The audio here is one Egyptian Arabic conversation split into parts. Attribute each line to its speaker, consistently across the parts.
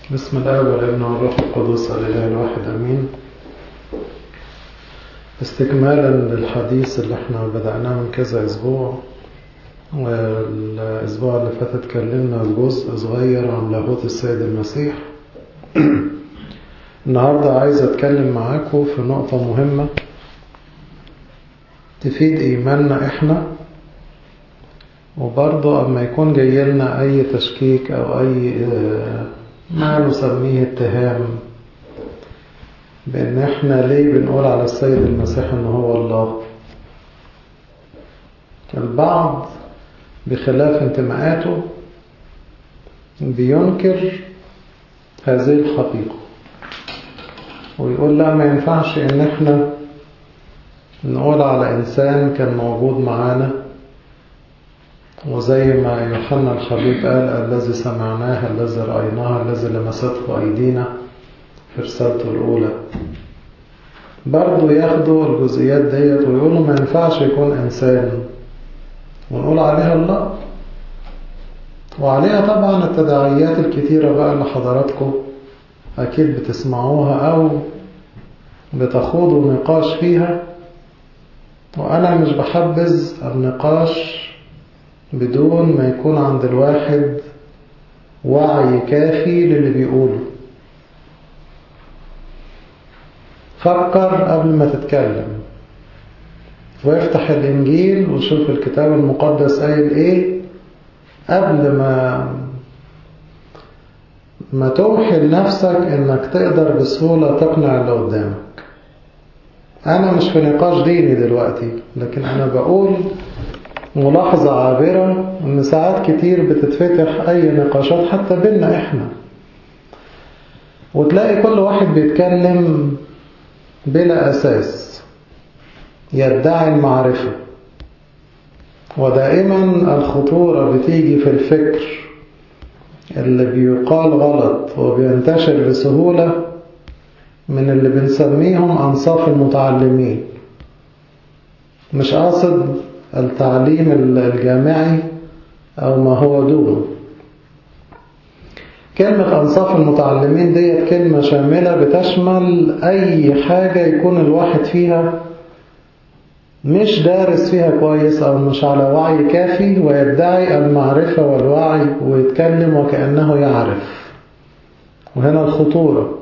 Speaker 1: بسم الله والابن والروح القدس الإله الواحد أمين استكمالا للحديث اللي احنا بدأناه من كذا أسبوع والأسبوع اللي فات اتكلمنا جزء صغير عن لاهوت السيد المسيح النهاردة عايز أتكلم معاكم في نقطة مهمة تفيد إيماننا إحنا وبرضه أما يكون جاي لنا أي تشكيك أو أي ما نسميه اتهام بأن احنا ليه بنقول على السيد المسيح أنه هو الله البعض بخلاف انتماءاته بينكر هذه الحقيقة ويقول لا ما ينفعش ان احنا نقول على انسان كان موجود معانا وزي ما يوحنا الحبيب قال الذي سمعناه الذي رأيناه الذي لمسته أيدينا في رسالته الأولى برضو ياخدوا الجزئيات ديت ويقولوا ما ينفعش يكون إنسان ونقول عليها الله وعليها طبعا التداعيات الكتيرة بقى اللي حضراتكم أكيد بتسمعوها أو بتخوضوا نقاش فيها وأنا مش بحبذ النقاش بدون ما يكون عند الواحد وعي كافي للي بيقوله فكر قبل ما تتكلم وافتح الإنجيل وشوف الكتاب المقدس قايل إيه قبل ما ما توحي لنفسك إنك تقدر بسهولة تقنع اللي قدامك أنا مش في نقاش ديني دلوقتي لكن أنا بقول ملاحظة عابرة إن ساعات كتير بتتفتح أي نقاشات حتى بينا إحنا وتلاقي كل واحد بيتكلم بلا أساس يدعي المعرفة ودائما الخطورة بتيجي في الفكر اللي بيقال غلط وبينتشر بسهولة من اللي بنسميهم أنصاف المتعلمين مش قاصد التعليم الجامعي أو ما هو دونه كلمة أنصاف المتعلمين ديت كلمة شاملة بتشمل أي حاجة يكون الواحد فيها مش دارس فيها كويس أو مش على وعي كافي ويدعي المعرفة والوعي ويتكلم وكأنه يعرف وهنا الخطورة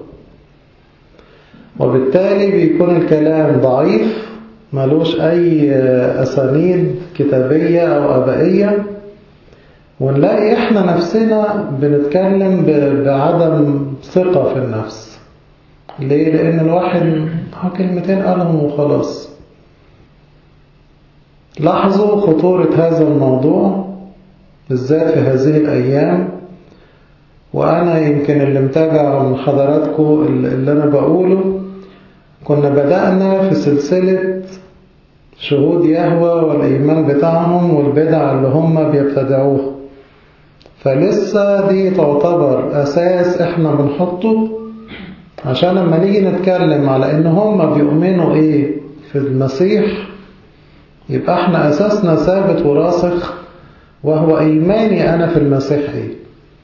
Speaker 1: وبالتالي بيكون الكلام ضعيف ملوش أي أسانيد كتابية أو أبائية ونلاقي إحنا نفسنا بنتكلم بعدم ثقة في النفس ليه؟ لأن الواحد كلمتين قالهم وخلاص لاحظوا خطورة هذا الموضوع بالذات في هذه الأيام وأنا يمكن اللي متابع من حضراتكم اللي أنا بقوله كنا بدأنا في سلسلة شهود يهوى والإيمان بتاعهم والبدع اللي هم بيبتدعوها فلسه دي تعتبر أساس إحنا بنحطه عشان لما نيجي نتكلم على إن هم بيؤمنوا إيه في المسيح يبقى إحنا أساسنا ثابت وراسخ وهو إيماني أنا في المسيح إيه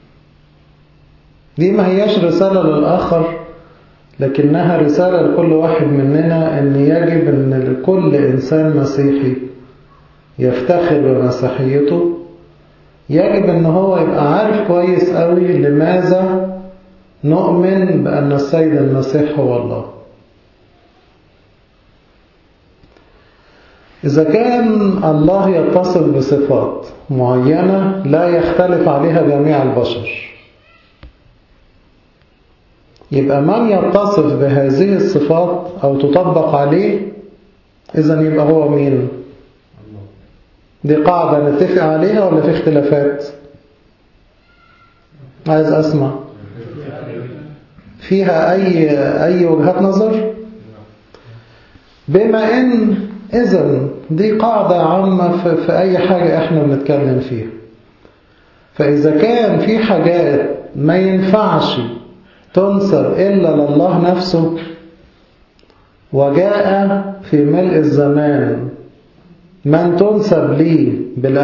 Speaker 1: دي ما هياش رسالة للآخر لكنها رسالة لكل واحد مننا أن يجب أن كل إنسان مسيحي يفتخر بمسيحيته يجب أن هو يبقى عارف كويس قوي لماذا نؤمن بأن السيد المسيح هو الله إذا كان الله يتصف بصفات معينة لا يختلف عليها جميع البشر يبقى من يتصف بهذه الصفات أو تطبق عليه إذا يبقى هو مين دي قاعدة نتفق عليها ولا في اختلافات عايز أسمع فيها أي, أي وجهات نظر بما إن إذا دي قاعدة عامة في, في أي حاجة إحنا بنتكلم فيها فإذا كان في حاجات ما ينفعش تنسب إلا لله نفسه وجاء في ملء الزمان من تنسب لي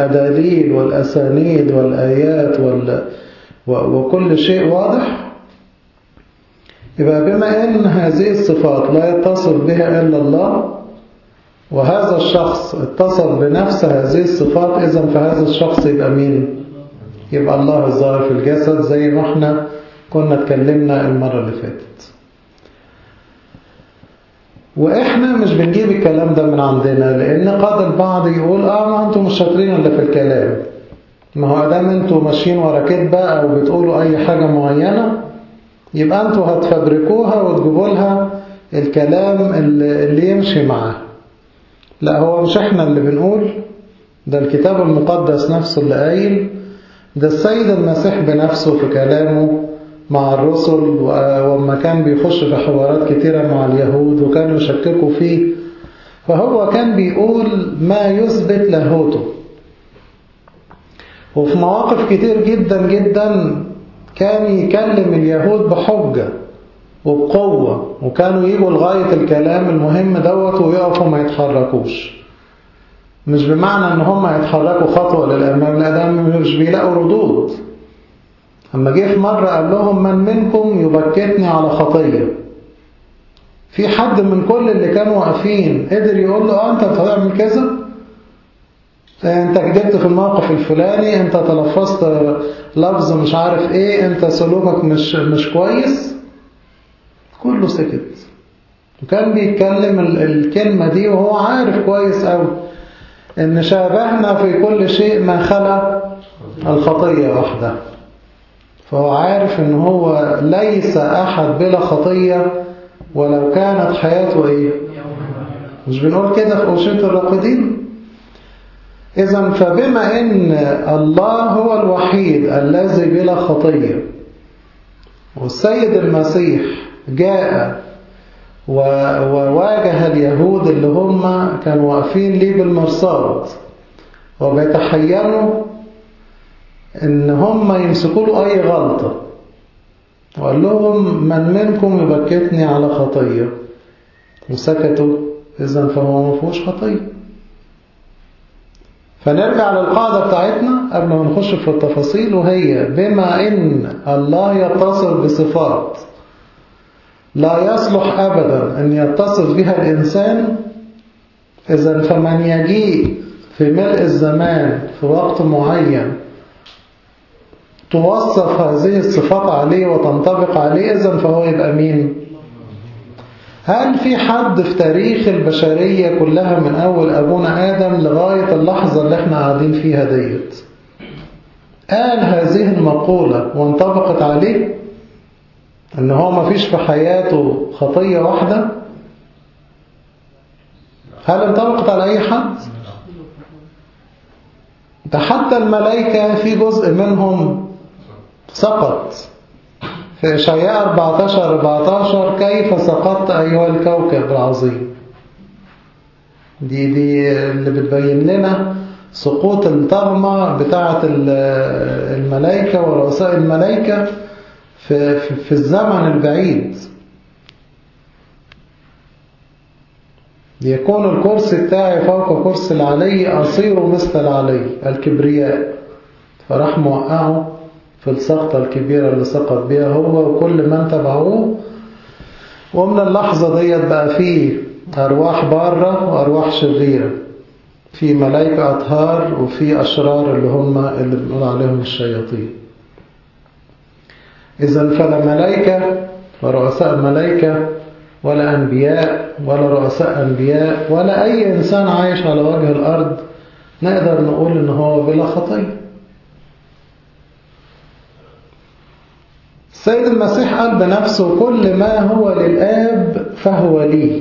Speaker 1: بالأداليل والأسانيد والآيات وال... وكل شيء واضح يبقى بما أن هذه الصفات لا يتصف بها إلا الله وهذا الشخص اتصف بنفس هذه الصفات إذا فهذا الشخص يبقى مين؟ يبقى الله الظاهر في الجسد زي ما احنا كنا اتكلمنا المرة اللي فاتت واحنا مش بنجيب الكلام ده من عندنا لان قد البعض يقول اه ما انتم مش شاطرين الا في الكلام ما هو ادام انتوا ماشيين ورا كدبه او بتقولوا اي حاجه معينه يبقى انتوا هتفبركوها وتجيبوا لها الكلام اللي, اللي يمشي معاه لا هو مش احنا اللي بنقول ده الكتاب المقدس نفسه اللي قايل ده السيد المسيح بنفسه في كلامه مع الرسل وما كان بيخش في حوارات كتيرة مع اليهود وكانوا يشككوا فيه فهو كان بيقول ما يثبت لاهوته وفي مواقف كتير جدا جدا كان يكلم اليهود بحجة وبقوة وكانوا يجوا لغاية الكلام المهم دوت ويقفوا ما يتحركوش مش بمعنى ان هم يتحركوا خطوة للأمام لا ده مش بيلاقوا ردود أما جه في مرة قال لهم من منكم يبكتني على خطية في حد من كل اللي كانوا واقفين قدر يقول له اه انت بتعمل كذا انت كدبت في الموقف الفلاني انت تلفظت لفظ مش عارف ايه انت سلوكك مش مش كويس كله سكت وكان بيتكلم الكلمة دي وهو عارف كويس قوي ان شابهنا في كل شيء ما خلا الخطية وحدها فهو عارف ان هو ليس احد بلا خطية ولو كانت حياته ايه مش بنقول كده في أوشية الراقدين إذا فبما أن الله هو الوحيد الذي بلا خطية والسيد المسيح جاء وواجه اليهود اللي هم كانوا واقفين ليه بالمرصاد وبيتحيروا ان هم يمسكوا له اي غلطة وقال لهم من منكم يبكتني على خطية وسكتوا اذا فهو ما فيهوش خطية فنرجع للقاعدة بتاعتنا قبل ما نخش في التفاصيل وهي بما ان الله يتصف بصفات لا يصلح ابدا ان يتصف بها الانسان اذا فمن يجيء في ملء الزمان في وقت معين توصف هذه الصفات عليه وتنطبق عليه إذن فهو يبقى مين هل في حد في تاريخ البشرية كلها من أول أبونا آدم لغاية اللحظة اللي احنا قاعدين فيها ديت قال هذه المقولة وانطبقت عليه ان هو ما فيش في حياته خطية واحدة هل انطبقت على أي حد ده حتى الملائكة في جزء منهم سقط في إشعياء 14 14 كيف سقطت أيها الكوكب العظيم دي دي اللي بتبين لنا سقوط الطغمة بتاعة الملائكة ورؤساء الملائكة في, في, في الزمن البعيد يكون الكرسي بتاعي فوق كرسي العلي أصير مثل العلي الكبرياء فراح موقعه في السقطة الكبيرة اللي سقط بها هو وكل من تبعوه ومن اللحظة ديت بقى فيه أرواح بارة وأرواح شريرة في ملائكة أطهار وفي أشرار اللي هم اللي بنقول عليهم الشياطين إذا فلا ملائكة ورؤساء الملائكة ولا أنبياء ولا رؤساء أنبياء ولا أي إنسان عايش على وجه الأرض نقدر نقول إن هو بلا خطية السيد المسيح قال بنفسه كل ما هو للآب فهو لي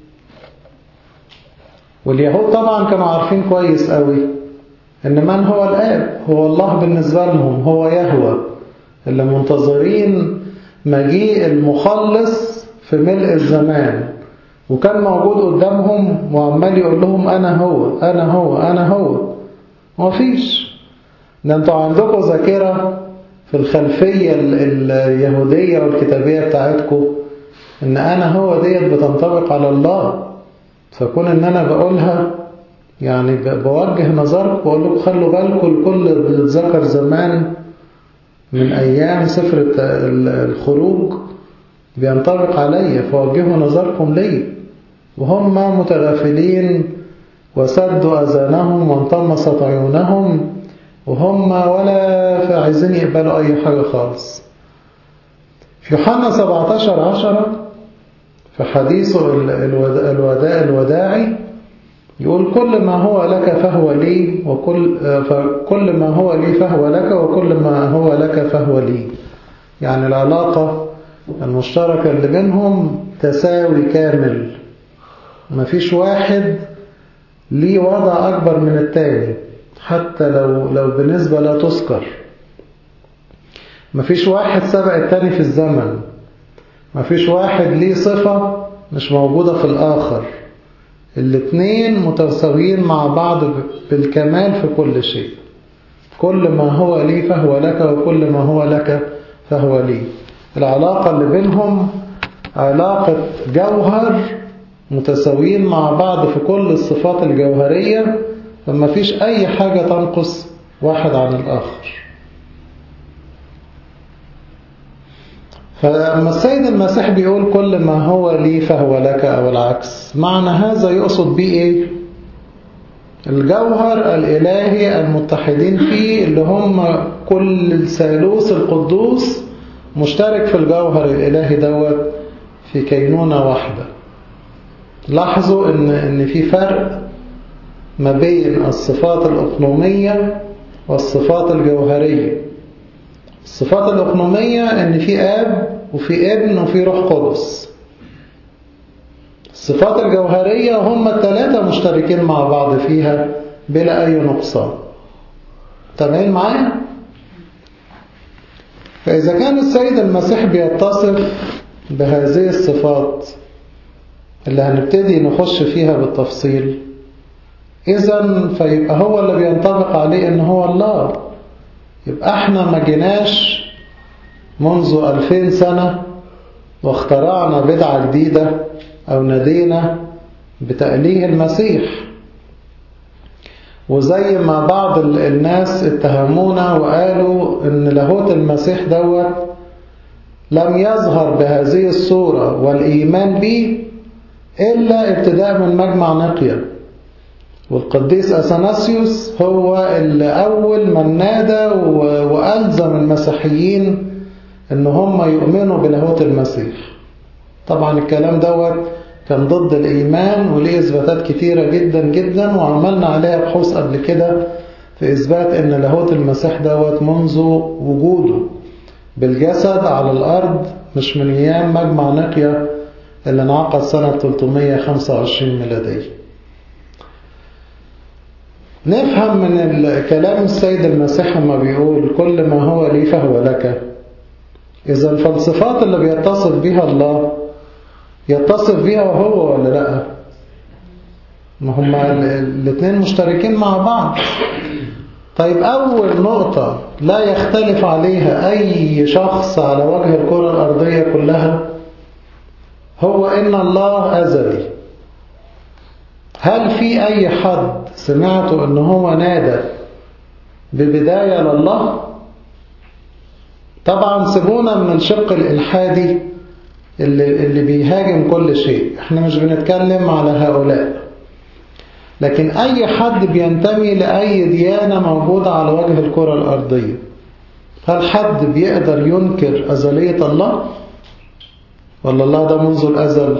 Speaker 1: واليهود طبعا كانوا عارفين كويس قوي ان من هو الآب هو الله بالنسبة لهم هو يهوى اللي منتظرين مجيء المخلص في ملء الزمان وكان موجود قدامهم وعمال يقول لهم أنا هو أنا هو أنا هو مفيش ده انتوا عندكم ذاكرة في الخلفية اليهودية والكتابية بتاعتكم ان أنا هو ديت بتنطبق على الله فكون ان أنا بقولها يعني بوجه نظرك وأقول لكم خلوا بالكم الكل بيتذكر زمان من أيام سفر الخروج بينطبق علي فوجهوا نظركم لي وهم متغافلين وسدوا أذانهم وانطمست عيونهم وهم ولا عايزين يقبلوا أي حاجة خالص في يوحنا 17 عشرة في حديثه الوداع الوداعي يقول كل ما هو لك فهو لي وكل فكل ما هو لي فهو لك وكل ما هو لك فهو لي يعني العلاقة المشتركة اللي بينهم تساوي كامل ما فيش واحد ليه وضع أكبر من التاني حتى لو لو بنسبة لا تذكر ما فيش واحد سبق التاني في الزمن ما فيش واحد ليه صفة مش موجودة في الآخر الاتنين متساويين مع بعض بالكمال في كل شيء كل ما هو لي فهو لك وكل ما هو لك فهو لي العلاقة اللي بينهم علاقة جوهر متساويين مع بعض في كل الصفات الجوهرية فما فيش أي حاجة تنقص واحد عن الآخر فلما السيد المسيح بيقول كل ما هو لي فهو لك أو العكس معنى هذا يقصد بيه إيه؟ الجوهر الإلهي المتحدين فيه اللي هم كل الثالوث القدوس مشترك في الجوهر الإلهي دوت في كينونة واحدة لاحظوا إن, إن في فرق ما بين الصفات الأقنومية والصفات الجوهرية الصفات الأقنومية إن في آب وفي ابن وفي روح قدس الصفات الجوهرية هم الثلاثة مشتركين مع بعض فيها بلا أي نقصان تمام معايا؟ فإذا كان السيد المسيح بيتصف بهذه الصفات اللي هنبتدي نخش فيها بالتفصيل إذا فيبقى هو اللي بينطبق عليه إن هو الله يبقى احنا ما جيناش منذ ألفين سنة واخترعنا بدعة جديدة أو نادينا بتأليه المسيح وزي ما بعض الناس اتهمونا وقالوا ان لاهوت المسيح دوت لم يظهر بهذه الصورة والإيمان به إلا ابتداء من مجمع نقيا والقديس أثناسيوس هو اللي أول من نادى وألزم المسيحيين ان هم يؤمنوا بلاهوت المسيح طبعا الكلام دوت كان ضد الإيمان وليه إثباتات كتيرة جدا جدا وعملنا عليها بحوث قبل كده في إثبات أن لاهوت المسيح دوت منذ وجوده بالجسد على الأرض مش من أيام مجمع نقيا اللي انعقد سنة 325 ميلادية نفهم من كلام السيد المسيح لما بيقول كل ما هو لي فهو لك إذا الفلسفات اللي بيتصف بها الله يتصف بها هو ولا لا ما هما الاثنين مشتركين مع بعض طيب أول نقطة لا يختلف عليها أي شخص على وجه الكرة الأرضية كلها هو إن الله أزلي هل في أي حد سمعته إن هو نادى ببداية لله طبعا سيبونا من الشق الإلحادي اللي, اللي بيهاجم كل شيء احنا مش بنتكلم على هؤلاء لكن أي حد بينتمي لأي ديانة موجودة على وجه الكرة الأرضية هل حد بيقدر ينكر أزلية الله؟ ولا الله ده منذ الأزل؟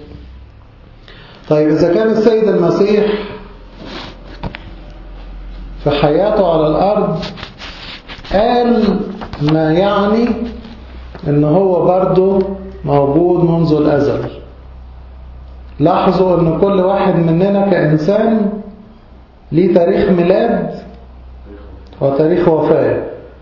Speaker 1: طيب إذا كان السيد المسيح في حياته على الأرض قال ما يعني ان هو برضه موجود منذ الأزل لاحظوا ان كل واحد مننا كإنسان ليه تاريخ ميلاد وتاريخ وفاة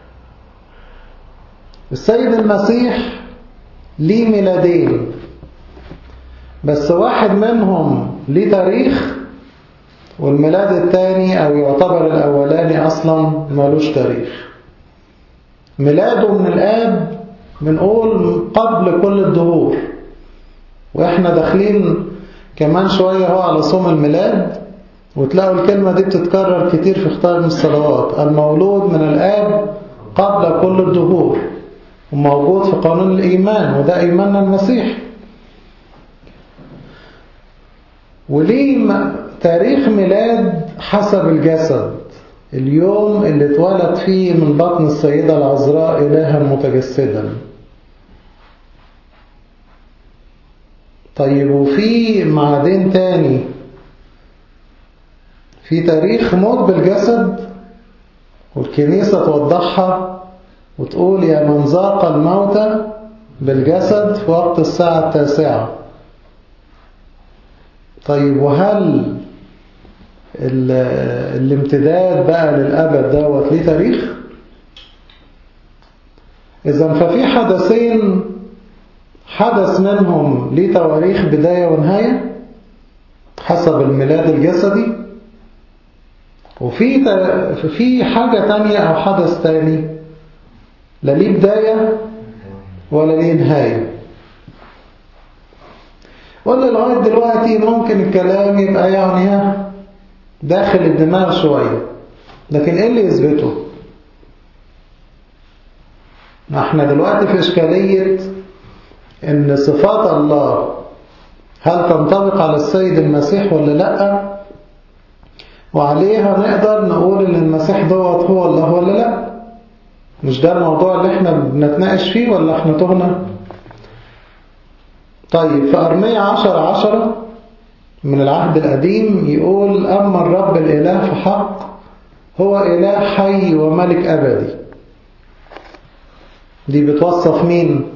Speaker 1: السيد المسيح ليه ميلادين بس واحد منهم ليه تاريخ والميلاد الثاني أو يعتبر الأولاني أصلا مالوش تاريخ ميلاده من الآب بنقول قبل كل الدهور وإحنا داخلين كمان شوية هو على صوم الميلاد وتلاقوا الكلمة دي بتتكرر كتير في اختار من الصلوات المولود من الآب قبل كل الدهور وموجود في قانون الإيمان وده إيماننا المسيح وليه تاريخ ميلاد حسب الجسد اليوم اللي اتولد فيه من بطن السيدة العذراء إلها متجسدا طيب وفي معدين تاني في تاريخ موت بالجسد والكنيسة توضحها وتقول يا من ذاق الموت بالجسد في وقت الساعة التاسعة طيب وهل الامتداد بقى للأبد دوت ليه تاريخ إذا ففي حدثين حدث منهم ليه تواريخ بداية ونهاية حسب الميلاد الجسدي وفي في حاجة تانية أو حدث تاني لا ليه بداية ولا ليه نهاية ولا لغاية دلوقتي ممكن الكلام يبقى يعني داخل الدماغ شوية لكن ايه اللي يثبته احنا دلوقتي في اشكالية ان صفات الله هل تنطبق على السيد المسيح ولا لا وعليها نقدر نقول ان المسيح دوت هو الله ولا لا مش ده الموضوع اللي احنا بنتناقش فيه ولا احنا تهنا طيب في أرمية عشر عشرة من العهد القديم يقول أما الرب الإله فحق هو إله حي وملك أبدي دي بتوصف مين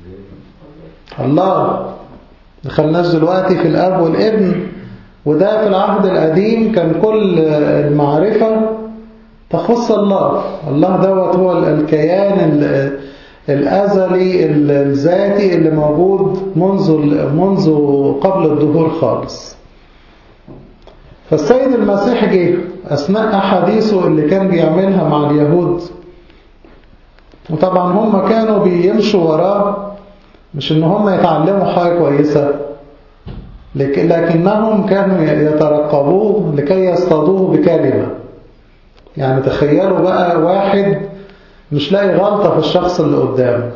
Speaker 1: الله دخلناش دلوقتي في الأب والابن وده في العهد القديم كان كل المعرفة تخص الله الله دوت هو الكيان الأزلي الذاتي اللي موجود منذ منذ قبل الظهور خالص فالسيد المسيح جه أثناء أحاديثه اللي كان بيعملها مع اليهود وطبعا هم كانوا بيمشوا وراه مش ان هم يتعلموا حاجة كويسة لكنهم كانوا يترقبوه لكي يصطادوه بكلمة يعني تخيلوا بقى واحد مش لاقي غلطة في الشخص اللي قدامه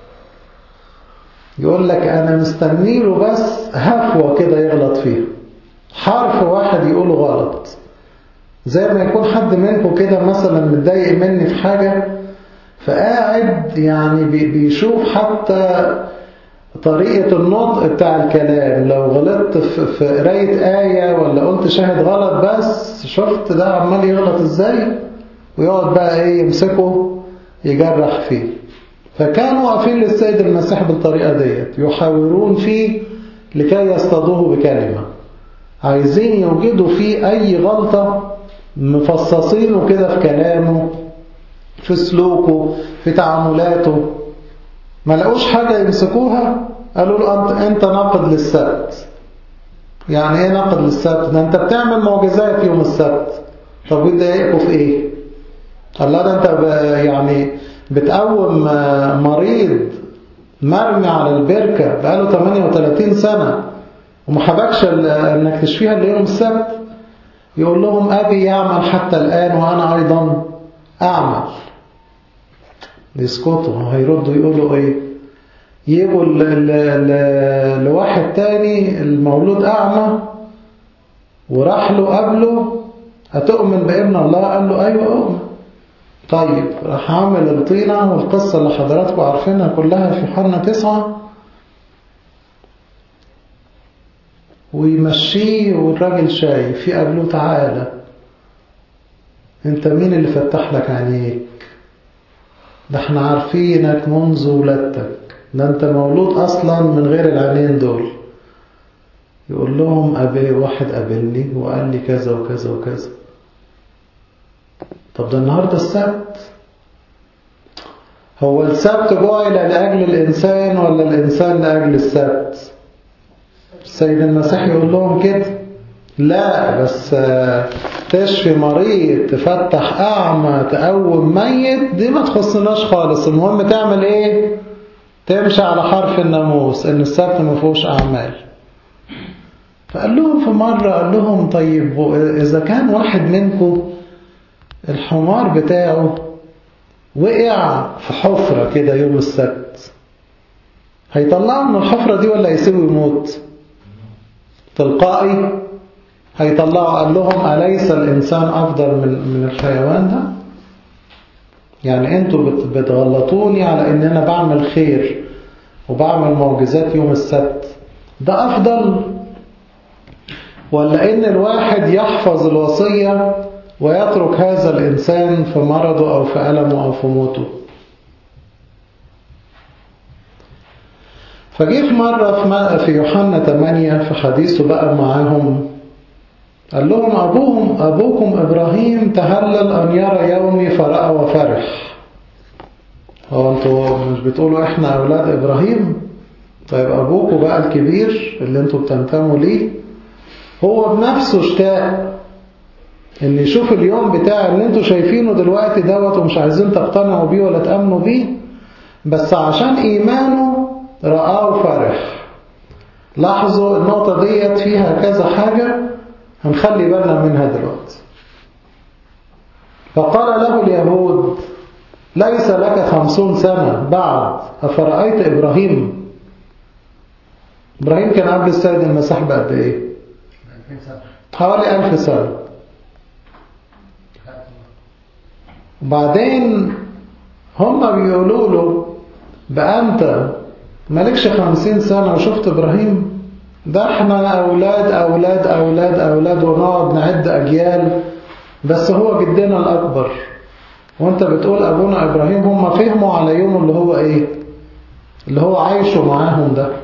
Speaker 1: يقول لك أنا مستنيله بس هفوة كده يغلط فيها حرف واحد يقوله غلط زي ما يكون حد منكم كده مثلا متضايق مني في حاجة فقاعد يعني بيشوف حتى طريقة النطق بتاع الكلام لو غلطت في قراية آية ولا قلت شاهد غلط بس شفت ده عمال يغلط ازاي ويقعد بقى ايه يمسكه يجرح فيه فكانوا واقفين للسيد المسيح بالطريقة ديت يحاورون فيه لكي يصطادوه بكلمة عايزين يوجدوا فيه أي غلطة مفصصينه كده في كلامه في سلوكه في تعاملاته ما لقوش حاجة يمسكوها قالوا له أنت ناقد للسبت يعني ايه ناقد للسبت ده انت بتعمل معجزات يوم السبت طب ويضايقكوا في ايه الله ده انت يعني بتقوم مريض مرمي على البركة بقاله 38 سنة وما حبكش انك تشفيها الا يوم السبت يقول لهم ابي يعمل حتى الان وانا ايضا اعمل يسكتوا هيردوا يقولوا ايه يجوا لواحد تاني المولود اعمى وراح له قبله هتؤمن بابن الله قال له ايوه اؤمن طيب راح عامل الطينة والقصة اللي حضراتكم عارفينها كلها في يوحنا تسعة ويمشيه والراجل شايف يقابله تعالى انت مين اللي فتح لك عينيك ده احنا عارفينك منذ ولادتك ده انت مولود اصلا من غير العينين دول يقول لهم أبي واحد قابلني وقال لي كذا وكذا وكذا طب ده النهاردة السبت هو السبت جعل لأجل الإنسان ولا الإنسان لأجل السبت السيد المسيح يقول لهم كده لا بس تشفي مريض تفتح أعمى تقوم ميت دي ما تخصناش خالص المهم تعمل ايه تمشي على حرف الناموس ان السبت ما فيهوش أعمال فقال لهم في مرة قال لهم طيب إذا كان واحد منكم الحمار بتاعه وقع في حفرة كده يوم السبت هيطلعه من الحفرة دي ولا يسيبه يموت تلقائي هيطلعوا قال لهم أليس الإنسان أفضل من من الحيوان ده يعني أنتوا بتغلطوني على إن أنا بعمل خير وبعمل معجزات يوم السبت ده أفضل ولا إن الواحد يحفظ الوصية ويترك هذا الإنسان في مرضه أو في ألمه أو في موته فجه في مرة في يوحنا 8 في حديثه بقى معاهم قال لهم أبوهم أبوكم إبراهيم تهلل أن يرى يومي فرأى وفرح هو أنتوا مش بتقولوا إحنا أولاد إبراهيم طيب أبوكم بقى الكبير اللي أنتوا بتنتموا ليه هو بنفسه اشتاق ان يشوف اليوم بتاع اللي انتوا شايفينه دلوقتي دوت ومش عايزين تقتنعوا بيه ولا تأمنوا بيه بس عشان ايمانه رآه فرح لاحظوا النقطة ديت فيها كذا حاجة هنخلي بالنا منها دلوقتي فقال له اليهود ليس لك خمسون سنة بعد أفرأيت إبراهيم إبراهيم كان قبل السيد المسيح بقد إيه حوالي ألف سنة وبعدين هم بيقولوا له بقى أنت مالكش خمسين سنة وشفت إبراهيم ده احنا أولاد أولاد أولاد أولاد ونقعد نعد أجيال بس هو جدنا الأكبر وانت بتقول أبونا إبراهيم هم فهموا على يوم اللي هو إيه اللي هو عايشه معاهم ده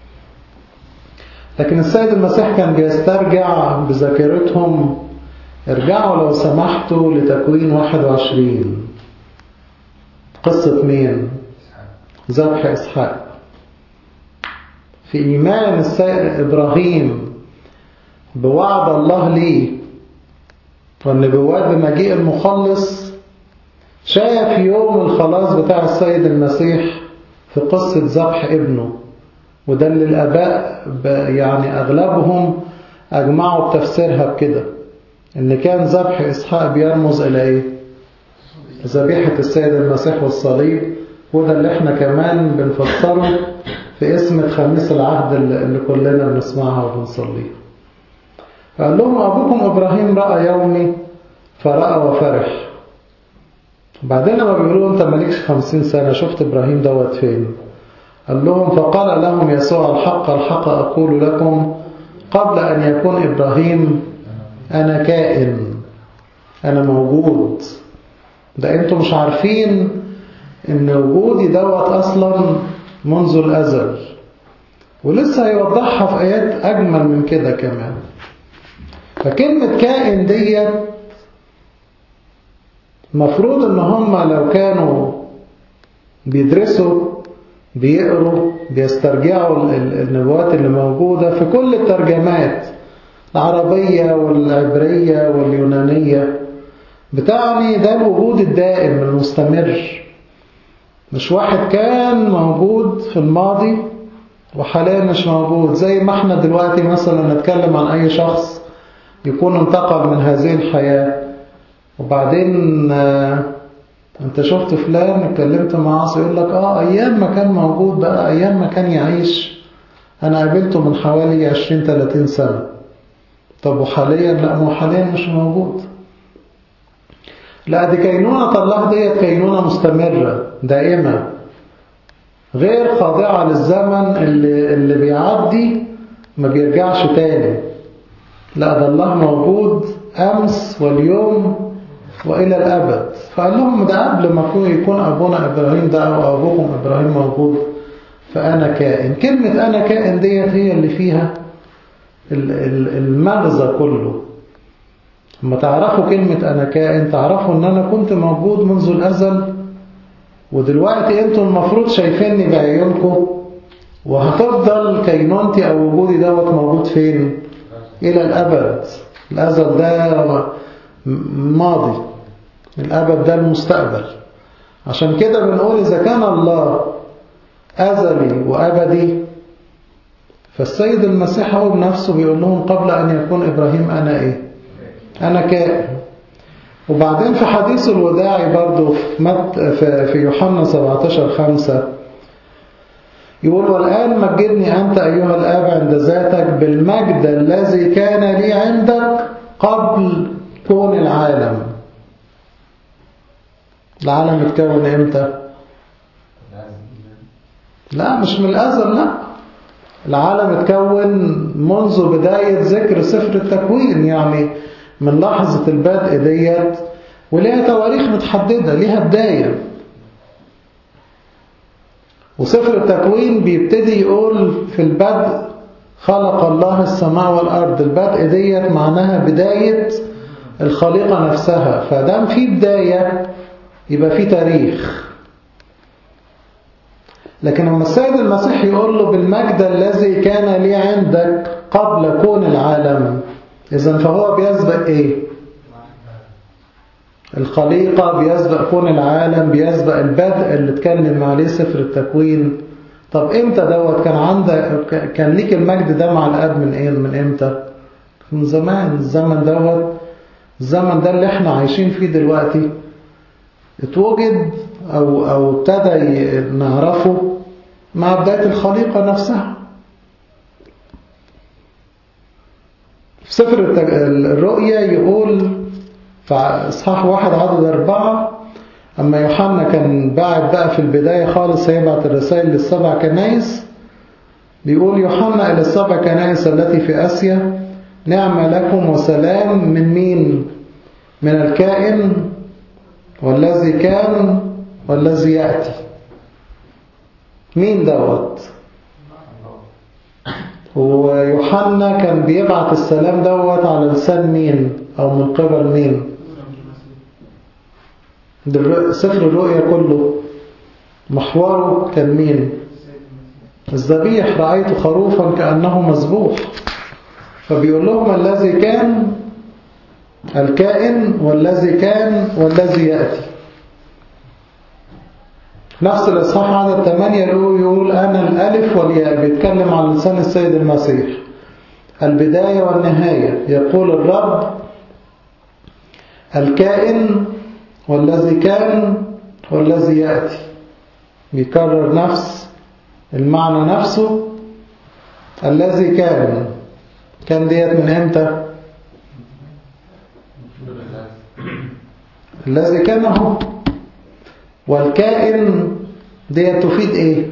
Speaker 1: لكن السيد المسيح كان بيسترجع بذاكرتهم ارجعوا لو سمحتوا لتكوين 21 قصة مين ذبح إسحاق في إيمان السيد إبراهيم بوعد الله ليه والنبوات بمجيء المخلص شاف يوم الخلاص بتاع السيد المسيح في قصة ذبح ابنه وده اللي الآباء يعني أغلبهم أجمعوا بتفسيرها بكده إن كان ذبح إسحاق بيرمز إلى إيه؟ ذبيحة السيد المسيح والصليب وده اللي احنا كمان بنفسره في اسم خميس العهد اللي كلنا بنسمعها وبنصليها قال لهم أبوكم إبراهيم رأى يومي فرأى وفرح بعدين لما بيقولوا أنت مالكش خمسين سنة شفت إبراهيم دوت فين قال لهم فقال لهم يسوع الحق الحق أقول لكم قبل أن يكون إبراهيم أنا كائن أنا موجود ده أنتم مش عارفين إن وجودي دوت أصلا منذ الأزل ولسه هيوضحها في آيات أجمل من كده كمان فكلمة كائن ديت مفروض إن هم لو كانوا بيدرسوا بيقروا بيسترجعوا النبوات اللي موجودة في كل الترجمات العربية والعبرية واليونانية بتعني ده الوجود الدائم المستمر مش واحد كان موجود في الماضي وحاليا مش موجود زي ما احنا دلوقتي مثلا نتكلم عن اي شخص يكون انتقل من هذه الحياة وبعدين انت شفت فلان اتكلمت معاه يقول لك اه ايام ما كان موجود بقى ايام ما كان يعيش انا قابلته من حوالي 20 30 سنة طب وحاليا لا مو حاليا مش موجود لا دي كينونة الله ديت كينونة مستمرة دائمة غير خاضعة للزمن اللي, اللي بيعدي ما بيرجعش تاني لا ده الله موجود أمس واليوم وإلى الأبد فقال لهم ده قبل ما يكون أبونا إبراهيم ده أو أبوكم إبراهيم موجود فأنا كائن كلمة أنا كائن ديت هي اللي فيها المغزى كله لما تعرفوا كلمة أنا كائن تعرفوا أن أنا كنت موجود منذ الأزل ودلوقتي أنتوا المفروض شايفيني بعيونكم وهتفضل كينونتي أو وجودي دوت موجود فين إلى الأبد الأزل ده ماضي الأبد ده المستقبل عشان كده بنقول إذا كان الله أزلي وأبدي فالسيد المسيح هو بنفسه بيقول لهم قبل أن يكون إبراهيم أنا إيه أنا كائن وبعدين في حديث الوداع برضو في, مت في, في يوحنا 17 5 يقول والآن مجدني أنت أيها الآب عند ذاتك بالمجد الذي كان لي عندك قبل كون العالم العالم اتكون امتى لا مش من الأزل لا العالم اتكون منذ بداية ذكر سفر التكوين يعني من لحظة البدء ديت وليها تواريخ متحددة ليها بداية وسفر التكوين بيبتدي يقول في البدء خلق الله السماء والأرض البدء ديت معناها بداية الخليقة نفسها فدام في بداية يبقى في تاريخ لكن لما السيد المسيح يقول له بالمجد الذي كان لي عندك قبل كون العالم إذا فهو بيسبق إيه الخليقة بيسبق كون العالم بيسبق البدء اللي اتكلم عليه سفر التكوين طب امتى دوت كان عندك كان ليك المجد ده مع الاب من ايه من امتى من زمان الزمن دوت الزمن ده اللي احنا عايشين فيه دلوقتي اتوجد او او ابتدى نعرفه مع بداية الخليقة نفسها في سفر الرؤيا يقول في إصحاح واحد عدد أربعة أما يوحنا كان باعت بقى في البداية خالص هيبعت الرسائل للسبع كنايس بيقول يوحنا إلى السبع كنايس التي في آسيا نعم لكم وسلام من مين من الكائن والذي كان والذي يأتي مين دوت ويوحنا كان بيبعت السلام دوت على لسان مين أو من قبل مين سفر الرؤيا كله محوره كان مين الذبيح رأيت خروفا كأنه مذبوح فبيقول لهم الذي كان الكائن والذي كان والذي يأتي نفس الإصحاح عدد 8 يقول أنا الألف والياء بيتكلم عن لسان السيد المسيح البداية والنهاية يقول الرب الكائن والذي كان والذي يأتي بيكرر نفس المعنى نفسه الذي كان كان ديت من امتى الذي كان هو والكائن ديت تفيد ايه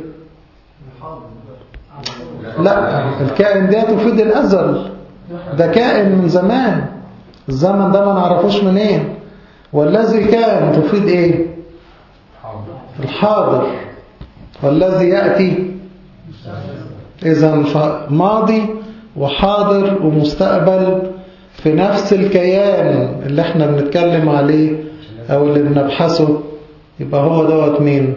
Speaker 1: لا الكائن ديت تفيد الازل ده كائن من زمان الزمن ده ما نعرفوش منين والذي كان تفيد ايه الحاضر والذي يأتي إذا ماضي وحاضر ومستقبل في نفس الكيان اللي احنا بنتكلم عليه او اللي بنبحثه يبقى هو دوت مين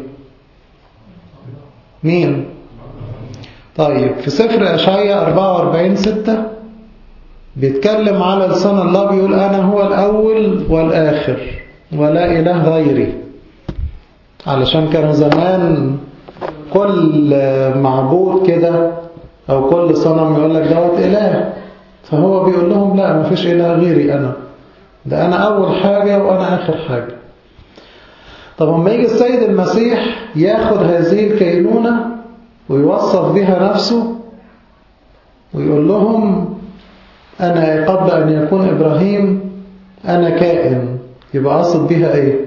Speaker 1: مين طيب في سفر أشعية 44 6 بيتكلم على لسان الله بيقول أنا هو الأول والآخر ولا إله غيري علشان كانوا زمان كل معبود كده أو كل صنم يقول لك دوت إله فهو بيقول لهم لا ما فيش إله غيري أنا ده أنا أول حاجة وأنا آخر حاجة طب لما يجي السيد المسيح ياخد هذه الكينونة ويوصف بها نفسه ويقول لهم أنا قبل أن يكون إبراهيم أنا كائن يبقى أقصد بها إيه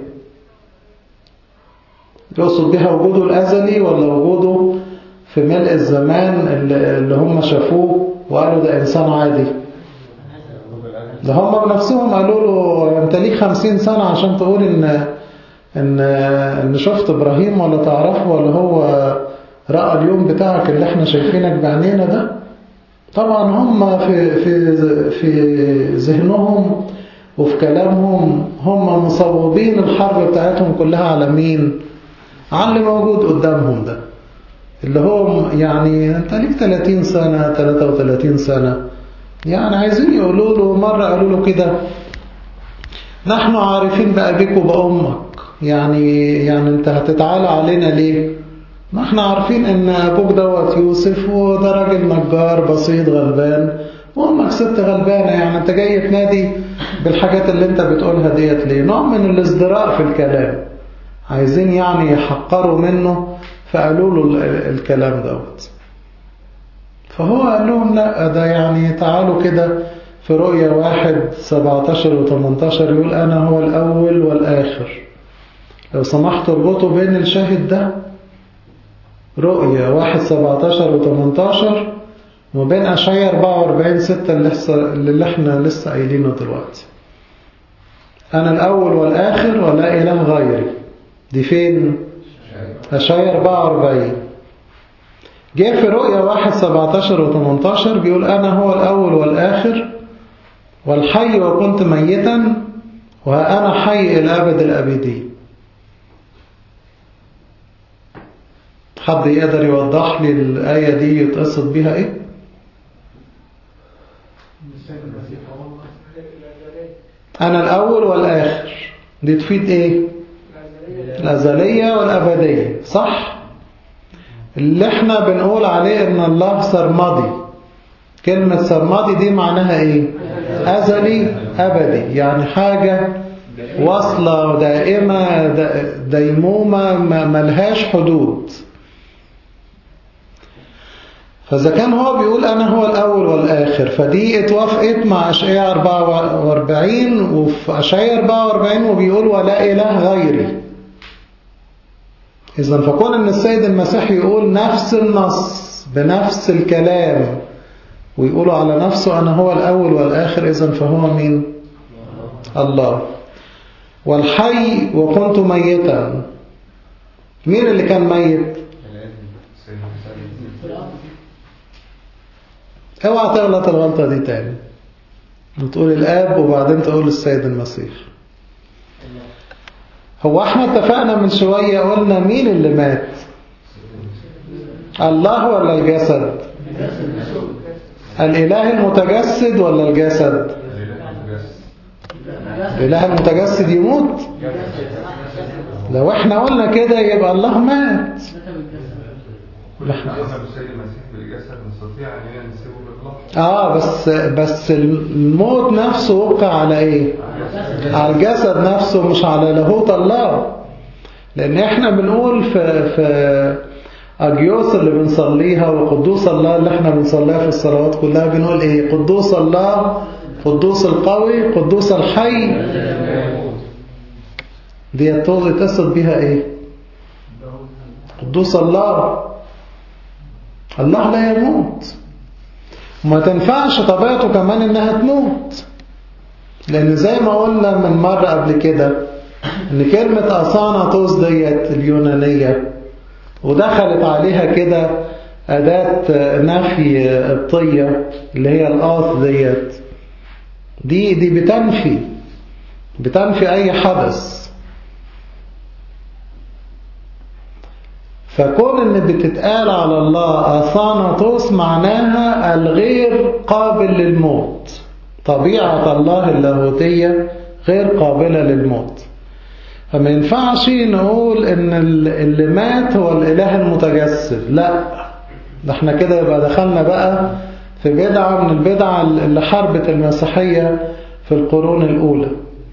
Speaker 1: يقصد بها وجوده الأزلي ولا وجوده في ملء الزمان اللي هم شافوه وقالوا ده إنسان عادي ده هم بنفسهم قالوا له أنت ليك خمسين سنة عشان تقول إن إن إن شفت إبراهيم ولا تعرفه ولا هو رأى اليوم بتاعك اللي إحنا شايفينك بعينينا ده طبعا هم في في في ذهنهم وفي كلامهم هم مصوبين الحرب بتاعتهم كلها على مين على اللي موجود قدامهم ده اللي هو يعني انت ليك 30 سنة 33 سنة يعني عايزين يقولوا له مرة قالوا له كده نحن عارفين بأبيك وبأمك يعني يعني انت هتتعالى علينا ليه ما احنا عارفين ان ابوك دوت يوسف وده راجل نجار بسيط غلبان وامك ست غلبانة يعني انت جاي تنادي بالحاجات اللي انت بتقولها ديت ليه نوع من الازدراء في الكلام عايزين يعني يحقروا منه فقالوا له الكلام دوت فهو قال لهم لا ده يعني تعالوا كده في رؤية واحد 17 و 18 يقول أنا هو الأول والآخر لو سمحت اربطوا بين الشاهد ده رؤية واحد 17 و 18 وبين أشعية 44 6 اللي, اللي احنا لسه قايلينه دلوقتي أنا الأول والآخر ولا إله غيري دي فين؟ أشعية 44 جاء في رؤية واحد 17 و 18 بيقول أنا هو الأول والآخر والحي وكنت ميتا وأنا حي إلى أبد الأبدين حد يقدر يوضح لي الآية دي يتقصد بها إيه؟ أنا الأول والآخر دي تفيد إيه؟ الأزلية والأبدية صح؟ اللي احنا بنقول عليه ان الله سرمدي كلمة سرمدي دي معناها ايه ازلي ابدي يعني حاجة واصلة دائمة ديمومة ملهاش حدود فإذا كان هو بيقول أنا هو الأول والآخر فدي اتوافقت مع أشعياء 44 وفي أشعياء 44 وبيقول ولا إله غيري إذا فكون أن السيد المسيح يقول نفس النص بنفس الكلام ويقولوا على نفسه أنا هو الأول والآخر إذا فهو مين الله والحي وكنت ميتا مين اللي كان ميت اوعى تغلط الغلطة دي تاني وتقول الآب وبعدين تقول السيد المسيح هو احنا اتفقنا من شوية قلنا مين اللي مات الله ولا الجسد الإله المتجسد ولا الجسد الإله المتجسد يموت لو احنا قلنا كده يبقى الله مات اه بس بس الموت نفسه وقع على ايه على الجسد نفسه مش على لاهوت الله لان احنا بنقول في في اجيوس اللي بنصليها وقدوس الله اللي احنا بنصليها في الصلوات كلها بنقول ايه قدوس الله قدوس القوي قدوس الحي دي تقصد بيها ايه قدوس الله الله لا يموت وما تنفعش طبيعته كمان انها تموت لان زي ما قلنا من مرة قبل كده ان كلمة أصاناتوس ديت اليونانية ودخلت عليها كده أداة نفي الطية اللي هي الآث ديت دي دي بتنفي بتنفي أي حدث فكون ان بتتقال على الله أثاناتوس معناها الغير قابل للموت طبيعة الله اللاهوتية غير قابلة للموت فما ينفعش نقول ان اللي مات هو الاله المتجسد لا ده احنا كده يبقى دخلنا بقى في بدعة من البدع اللي حربت المسيحية في القرون الأولى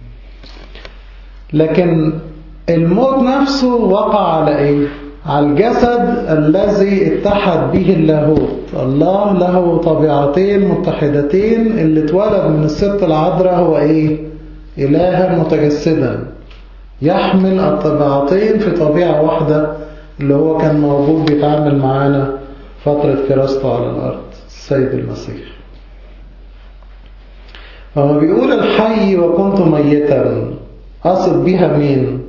Speaker 1: لكن الموت نفسه وقع على ايه على الجسد الذي اتحد به اللاهوت الله له طبيعتين متحدتين اللي اتولد من الست العذراء هو ايه إلها متجسدا يحمل الطبيعتين في طبيعة واحدة اللي هو كان موجود بيتعامل معانا فترة كراسته على الأرض السيد المسيح فهو بيقول الحي وكنت ميتا أصد بها مين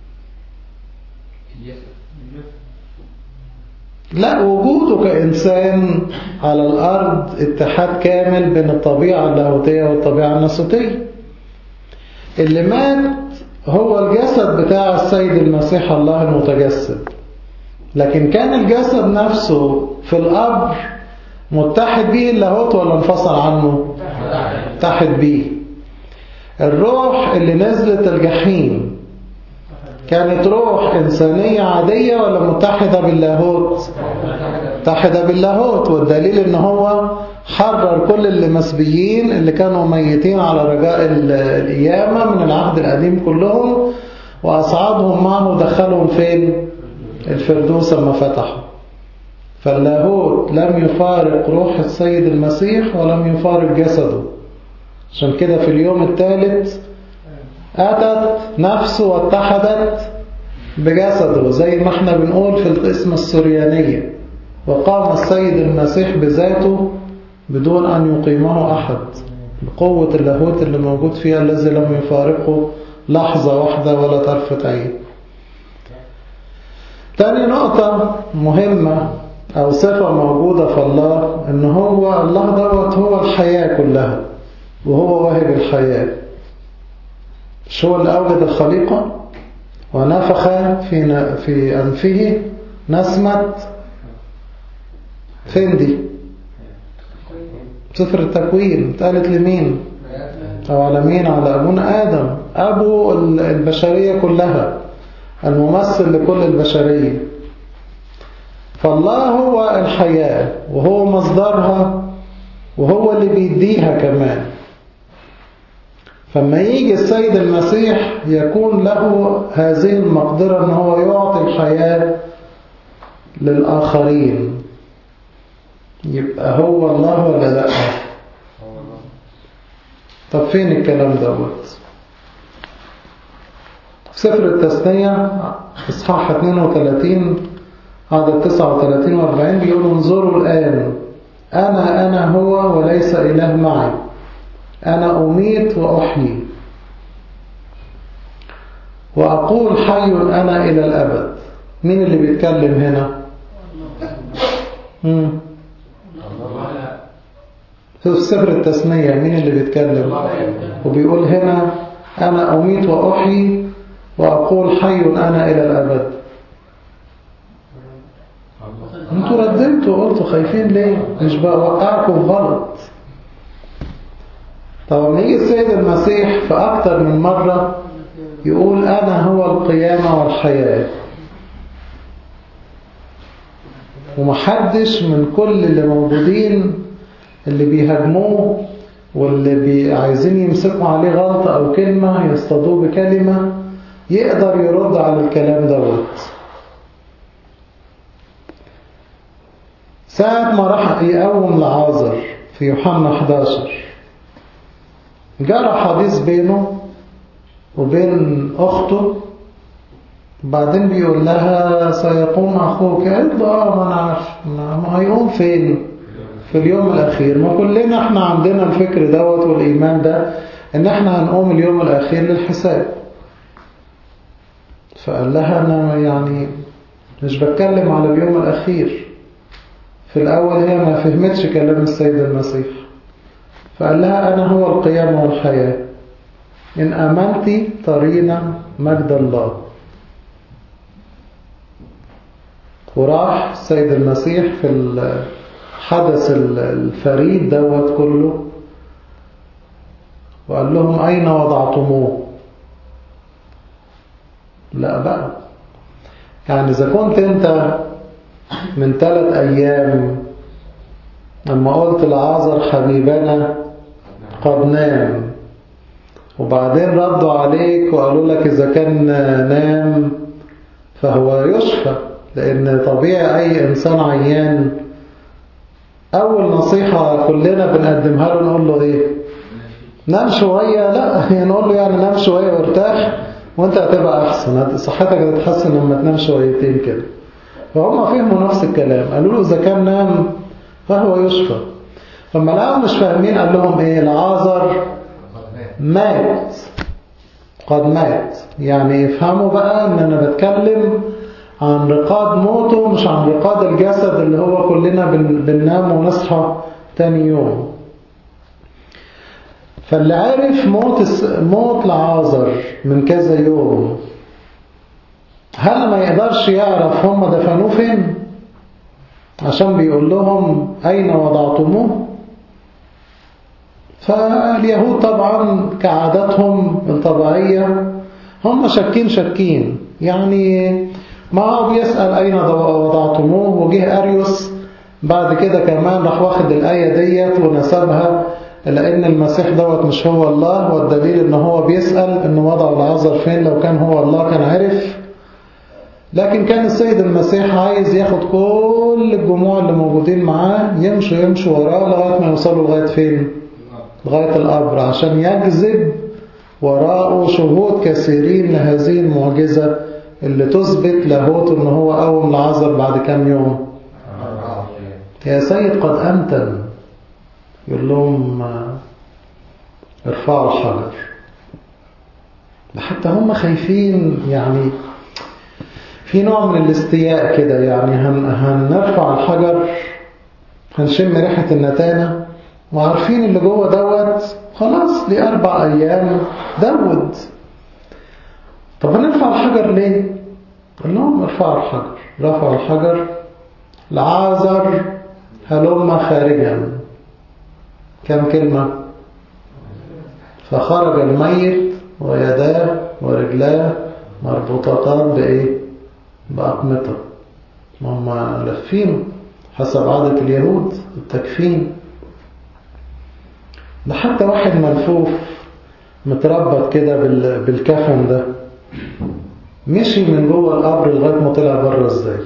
Speaker 1: لا وجوده كإنسان على الأرض اتحاد كامل بين الطبيعة اللاهوتية والطبيعة الناسوتية اللي مات هو الجسد بتاع السيد المسيح الله المتجسد لكن كان الجسد نفسه في القبر متحد به اللاهوت ولا انفصل عنه متحد به الروح اللي نزلت الجحيم كانت روح إنسانية عادية ولا متحدة باللاهوت متحدة باللاهوت والدليل ان هو حرر كل اللي مسبيين اللي كانوا ميتين على رجاء القيامة من العهد القديم كلهم وأصعدهم معه ودخلهم فين الفردوس لما فتحوا فاللاهوت لم يفارق روح السيد المسيح ولم يفارق جسده عشان كده في اليوم الثالث أتت نفسه واتحدت بجسده زي ما احنا بنقول في القسمة السريانية وقام السيد المسيح بذاته بدون أن يقيمه أحد بقوة اللاهوت اللي موجود فيها الذي لم يفارقه لحظة واحدة ولا طرفة عين تاني نقطة مهمة أو صفة موجودة في الله إن هو الله دوت هو الحياة كلها وهو واهب الحياة مش هو اللي أوجد الخليقة ونفخ في في أنفه نسمة فين دي سفر التكوين اتقالت لمين أو على مين على أبونا آدم أبو البشرية كلها الممثل لكل البشرية فالله هو الحياة وهو مصدرها وهو اللي بيديها كمان فما يجي السيد المسيح يكون له هذه المقدرة ان هو يعطي الحياة للآخرين يبقى هو الله ولا لا طب فين الكلام دوت في سفر التثنية إصحاح 32 عدد 39 و 40 بيقول انظروا الآن أنا أنا هو وليس إله معي أنا أميت وأحيي وأقول حي أنا إلى الأبد مين اللي بيتكلم هنا مم. في سفر التثنية مين اللي بيتكلم وبيقول هنا أنا أميت وأحيي وأقول حي أنا إلى الأبد انتوا ردمتوا قلتوا خايفين ليه مش بوقعكم في غلط طب لما يجي السيد المسيح في أكتر من مرة يقول أنا هو القيامة والحياة ومحدش من كل اللي موجودين اللي بيهاجموه واللي بي عايزين يمسكوا عليه غلطة أو كلمة يصطادوه بكلمة يقدر يرد على الكلام دوت ساعة ما راح يقوم لعازر في يوحنا 11 جرى حديث بينه وبين أخته بعدين بيقول لها سيقوم أخوك قالت له اه ما أنا عارف ما هيقوم فين في اليوم الأخير ما كلنا احنا عندنا الفكر دوت والإيمان ده إن احنا هنقوم اليوم الأخير للحساب فقال لها أنا يعني مش بتكلم على اليوم الأخير في الأول هي ما فهمتش كلام السيد المسيح فقال لها أنا هو القيامة والحياة إن آمنت ترين مجد الله وراح السيد المسيح في الحدث الفريد دوت كله وقال لهم أين وضعتموه لا بقى يعني إذا كنت أنت من ثلاث أيام لما قلت لعازر حبيبنا قد نام وبعدين ردوا عليك وقالوا لك إذا كان نام فهو يشفى لأن طبيعي أي إنسان عيان أول نصيحة كلنا بنقدمها له نقول له إيه نام شوية لا نقول له يعني نام شوية وارتاح وانت هتبقى أحسن صحتك هتتحسن لما تنام شويتين كده فهم فهموا نفس الكلام قالوا له إذا كان نام فهو يشفى فما لقوا مش فاهمين قال لهم إيه العازر مات قد مات يعني يفهموا بقى ان انا بتكلم عن رقاد موته مش عن رقاد الجسد اللي هو كلنا بننام ونصحى تاني يوم فاللي عرف موت موت لعازر من كذا يوم هل ما يقدرش يعرف هم دفنوه فين عشان بيقول لهم أين وضعتموه فاليهود طبعا كعادتهم الطبيعية هم شاكين شاكين يعني ما هو بيسأل أين وضعتموه وجه أريوس بعد كده كمان راح واخد الآية ديت ونسبها لأن المسيح دوت مش هو الله والدليل إن هو بيسأل إن وضع العذر فين لو كان هو الله كان عرف لكن كان السيد المسيح عايز ياخد كل الجموع اللي موجودين معاه يمشوا يمشوا وراه لغاية ما يوصلوا لغاية فين لغاية القبر عشان يجذب وراءه شهود كثيرين لهذه المعجزة اللي تثبت لاهوته ان هو قوم العذر بعد كام يوم يا سيد قد أنتن يقول لهم ارفعوا الحجر حتى هم خايفين يعني في نوع من الاستياء كده يعني هن هنرفع الحجر هنشم ريحة النتانة وعارفين اللي جوه دوت خلاص دي أربع أيام دود طب هنرفع الحجر ليه؟ قال لهم ارفعوا الحجر رفعوا الحجر العازر هلم خارجا كم كلمة فخرج الميت ويداه ورجلاه مربوطتان بإيه بأقمطة هم لفينه حسب عادة اليهود التكفين ده حتى واحد ملفوف متربط كده بالكفن ده مشي من جوه القبر لغاية ما طلع بره ازاي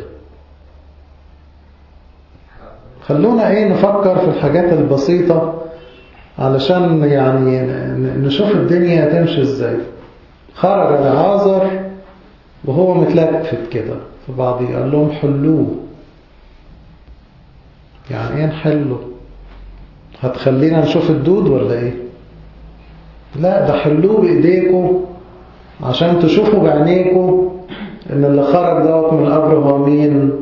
Speaker 1: خلونا ايه نفكر في الحاجات البسيطة علشان يعني نشوف الدنيا تمشي ازاي خرج العازر وهو متلفت كده في بعضيه قال لهم حلوه يعني ايه نحله هتخلينا نشوف الدود ولا ايه لا ده حلوه بايديكم عشان تشوفوا بعينيكم ان اللي خرج دوت من القبر هو مين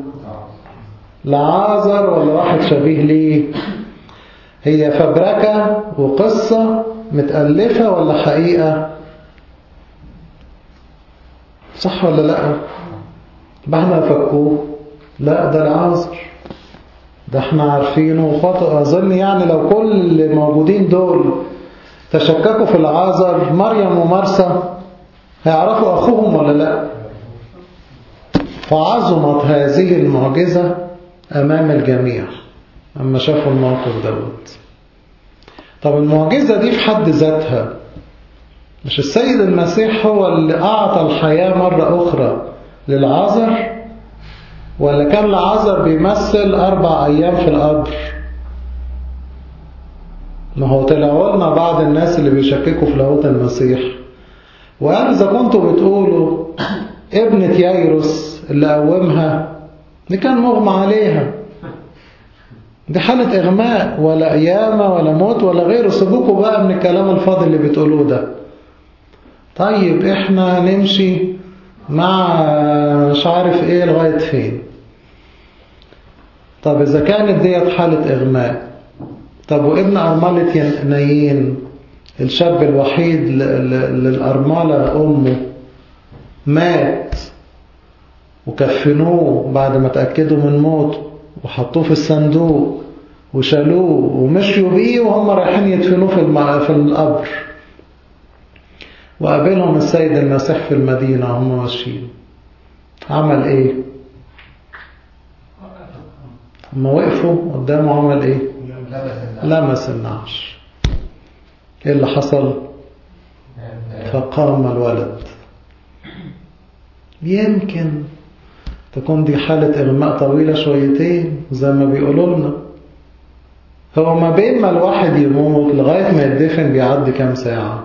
Speaker 1: لعازر ولا واحد شبيه ليه هي فبركة وقصة متألفة ولا حقيقة صح ولا لا احنا فكوه لا ده العازر ده احنا عارفينه وخطأ أظن يعني لو كل اللي موجودين دول تشككوا في العازر مريم ومرسى هيعرفوا أخوهم ولا لا فعظمت هذه المعجزة أمام الجميع أما شافوا الموقف دوت طب المعجزة دي في حد ذاتها مش السيد المسيح هو اللي أعطى الحياة مرة أخرى للعذر ولا كان العذر بيمثل أربع أيام في القبر ما هو طلعوا لنا بعض الناس اللي بيشككوا في لاهوت المسيح وقال إذا كنتوا بتقولوا ابنة يايروس اللي قومها دي كان مغمى عليها دي حالة إغماء ولا قيامة ولا موت ولا غيره سيبوكوا بقى من الكلام الفاضي اللي بتقولوه ده طيب احنا نمشي مع مش عارف ايه لغاية فين طب إذا كانت ديت حالة إغماء طب وابن أرملة نايين الشاب الوحيد للأرملة أمه مات وكفنوه بعد ما تأكدوا من موته وحطوه في الصندوق وشالوه ومشيوا بيه وهم رايحين يدفنوه في في القبر وقابلهم السيد المسيح في المدينة وهم ماشيين عمل ايه لما وقفوا قدامه عمل ايه لمس النعش ايه اللي حصل فقام الولد يمكن تكون دي حالة إغماء طويلة شويتين زي ما بيقولوا لنا هو ما بين ما الواحد يموت لغاية ما يدفن بيعدي كام ساعة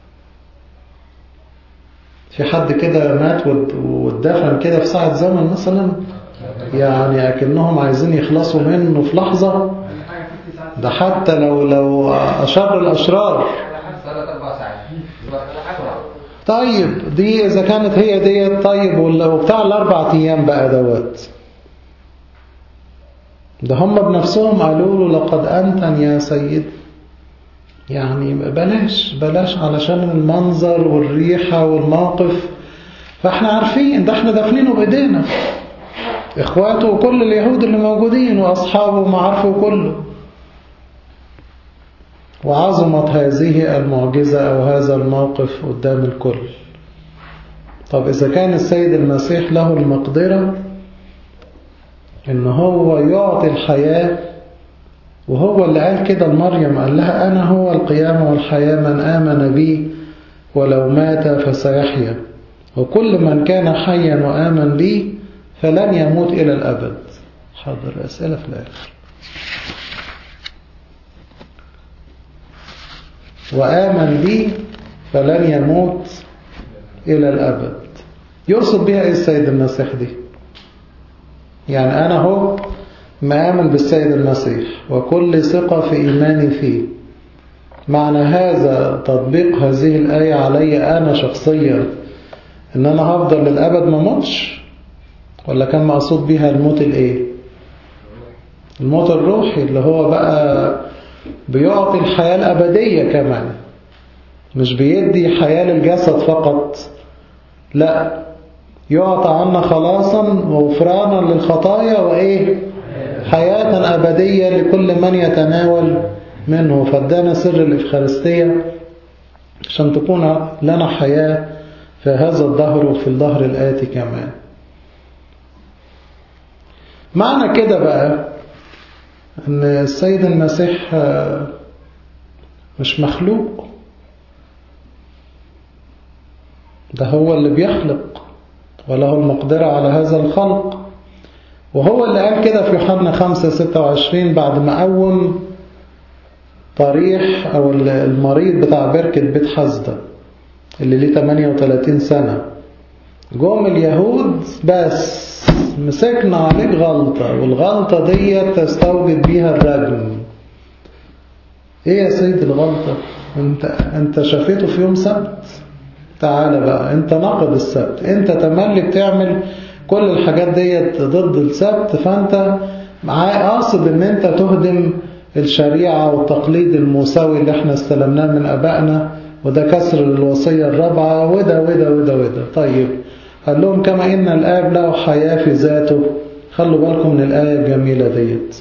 Speaker 1: في حد كده مات واتدفن كده في ساعة زمن مثلا يعني أكنهم عايزين يخلصوا منه في لحظة ده حتى لو لو أشر الأشرار طيب دي إذا كانت هي دي طيب وبتاع الأربع أيام بقى دوت ده هم بنفسهم قالوا له لقد أنتن يا سيد يعني بلاش بلاش علشان المنظر والريحة والموقف فاحنا عارفين ده احنا دافنينه بإيدينا إخواته وكل اليهود اللي موجودين وأصحابه ومعارفه كله وعظمت هذه المعجزة أو هذا الموقف قدام الكل طب إذا كان السيد المسيح له المقدرة ان هو يعطي الحياة وهو اللي قال كده لمريم قال لها أنا هو القيامة والحياة من آمن بي ولو مات فسيحيا وكل من كان حيا وآمن بي فلن يموت إلى الأبد حاضر أسئلة في الآخر وآمن بي فلن يموت إلى الأبد يقصد بها إيه السيد المسيح دي يعني أنا هو مآمن بالسيد المسيح وكل ثقة في إيماني فيه معنى هذا تطبيق هذه الآية علي أنا شخصيا إن أنا هفضل للأبد ما موتش ولا كان مقصود بها الموت الإيه الموت الروحي اللي هو بقى بيعطي الحياة الأبدية كمان مش بيدي حياة للجسد فقط لا يعطى عنا خلاصا وغفرانا للخطايا وإيه حياة أبدية لكل من يتناول منه فادانا سر الإفخارستية عشان تكون لنا حياة في هذا الظهر وفي الظهر الآتي كمان معنى كده بقى أن السيد المسيح مش مخلوق ده هو اللي بيخلق وله المقدرة على هذا الخلق وهو اللي قال كده في يوحنا 5 26 بعد ما قوم طريح أو المريض بتاع بركة بيت حزدة اللي ليه 38 سنة جم اليهود بس مسكنا عليك غلطة والغلطة دي تستوجب بيها الرجم ايه يا سيد الغلطة انت, انت شفيته في يوم سبت تعالى بقى انت ناقض السبت انت تملي بتعمل كل الحاجات ديت ضد السبت فانت قاصد ان انت تهدم الشريعة والتقليد الموسوي اللي احنا استلمناه من ابائنا وده كسر الوصية الرابعة وده وده وده وده طيب قال لهم كما ان الاب له حياة في ذاته خلوا بالكم من الآية الجميلة ديت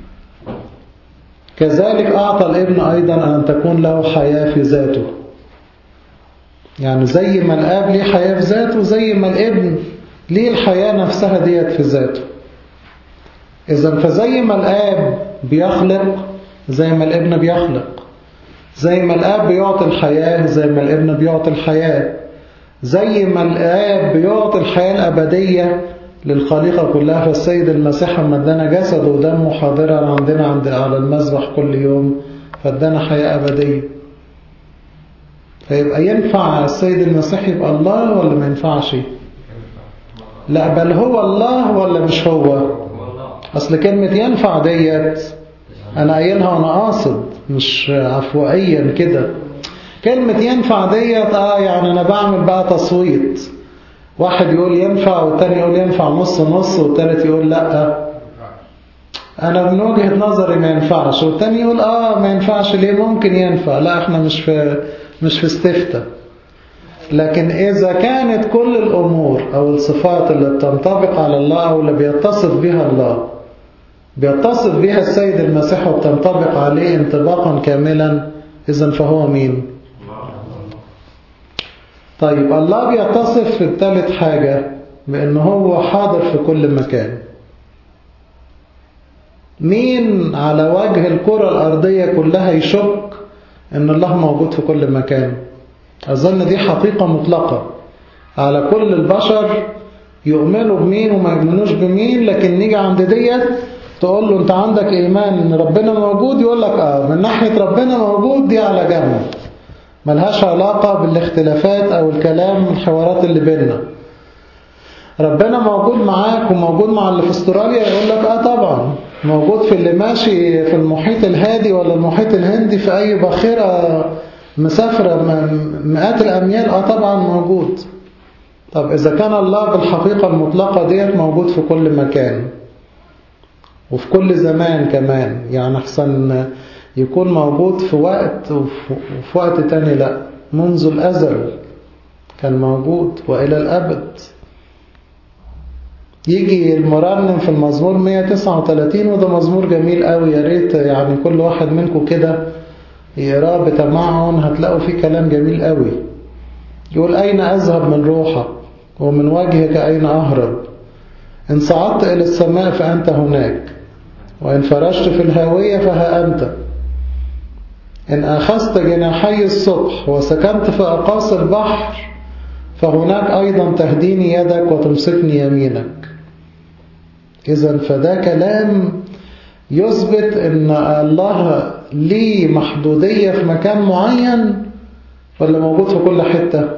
Speaker 1: كذلك أعطى الابن أيضا أن تكون له حياة في ذاته يعني زي ما الآب ليه حياة في ذاته زي ما الابن ليه الحياة نفسها ديت في ذاته إذا فزي ما الآب بيخلق زي ما الابن بيخلق زي ما الآب بيعطي الحياة زي ما الابن بيعطي الحياة زي ما الآب بيعطي الحياة الأبدية للخليقة كلها فالسيد المسيح لما ادانا جسد ودمه حاضرا عندنا عند على المذبح كل يوم فادانا حياة أبدية فيبقى ينفع السيد المسيح يبقى الله ولا ما ينفعش لا بل هو الله ولا مش هو أصل كلمة ينفع ديت أنا قايلها وأنا قاصد مش عفوائيا كده كلمة ينفع ديت آه يعني أنا بعمل بقى تصويت واحد يقول ينفع والتاني يقول ينفع نص نص والتالت يقول لا أنا من وجهة نظري ما ينفعش والتاني يقول آه ما ينفعش ليه ممكن ينفع لا احنا مش في مش في استفتاء لكن إذا كانت كل الأمور أو الصفات اللي بتنطبق على الله أو اللي بيتصف بها الله بيتصف بها السيد المسيح وبتنطبق عليه انطباقا كاملا إذا فهو مين طيب الله بيتصف في الثالث حاجة بأن هو حاضر في كل مكان مين على وجه الكرة الأرضية كلها يشك أن الله موجود في كل مكان أظن دي حقيقة مطلقة على كل البشر يؤمنوا بمين وما يؤمنوش بمين لكن نيجي عند ديت تقول له انت عندك ايمان ان ربنا موجود يقول لك اه من ناحية ربنا موجود دي على جنب ملهاش علاقة بالاختلافات او الكلام الحوارات اللي بيننا ربنا موجود معاك وموجود مع اللي في استراليا يقول لك اه طبعا موجود في اللي ماشي في المحيط الهادي ولا المحيط الهندي في اي باخرة مسافرة مئات الاميال اه طبعا موجود طب اذا كان الله بالحقيقة المطلقة ديت موجود في كل مكان وفي كل زمان كمان يعني احسن يكون موجود في وقت وفي وقت تاني لا منذ الأزل كان موجود وإلى الأبد يجي المرنم في المزمور 139 وده مزمور جميل قوي يا ريت يعني كل واحد منكم كده يقراه بتمعن هتلاقوا فيه كلام جميل قوي يقول أين أذهب من روحك ومن وجهك أين أهرب إن صعدت إلى السماء فأنت هناك وإن فرشت في الهاوية فها أنت إن أخذت جناحي الصبح وسكنت في أقاصي البحر فهناك أيضا تهديني يدك وتمسكني يمينك إذا فده كلام يثبت أن الله ليه محدودية في مكان معين ولا موجود في كل حتة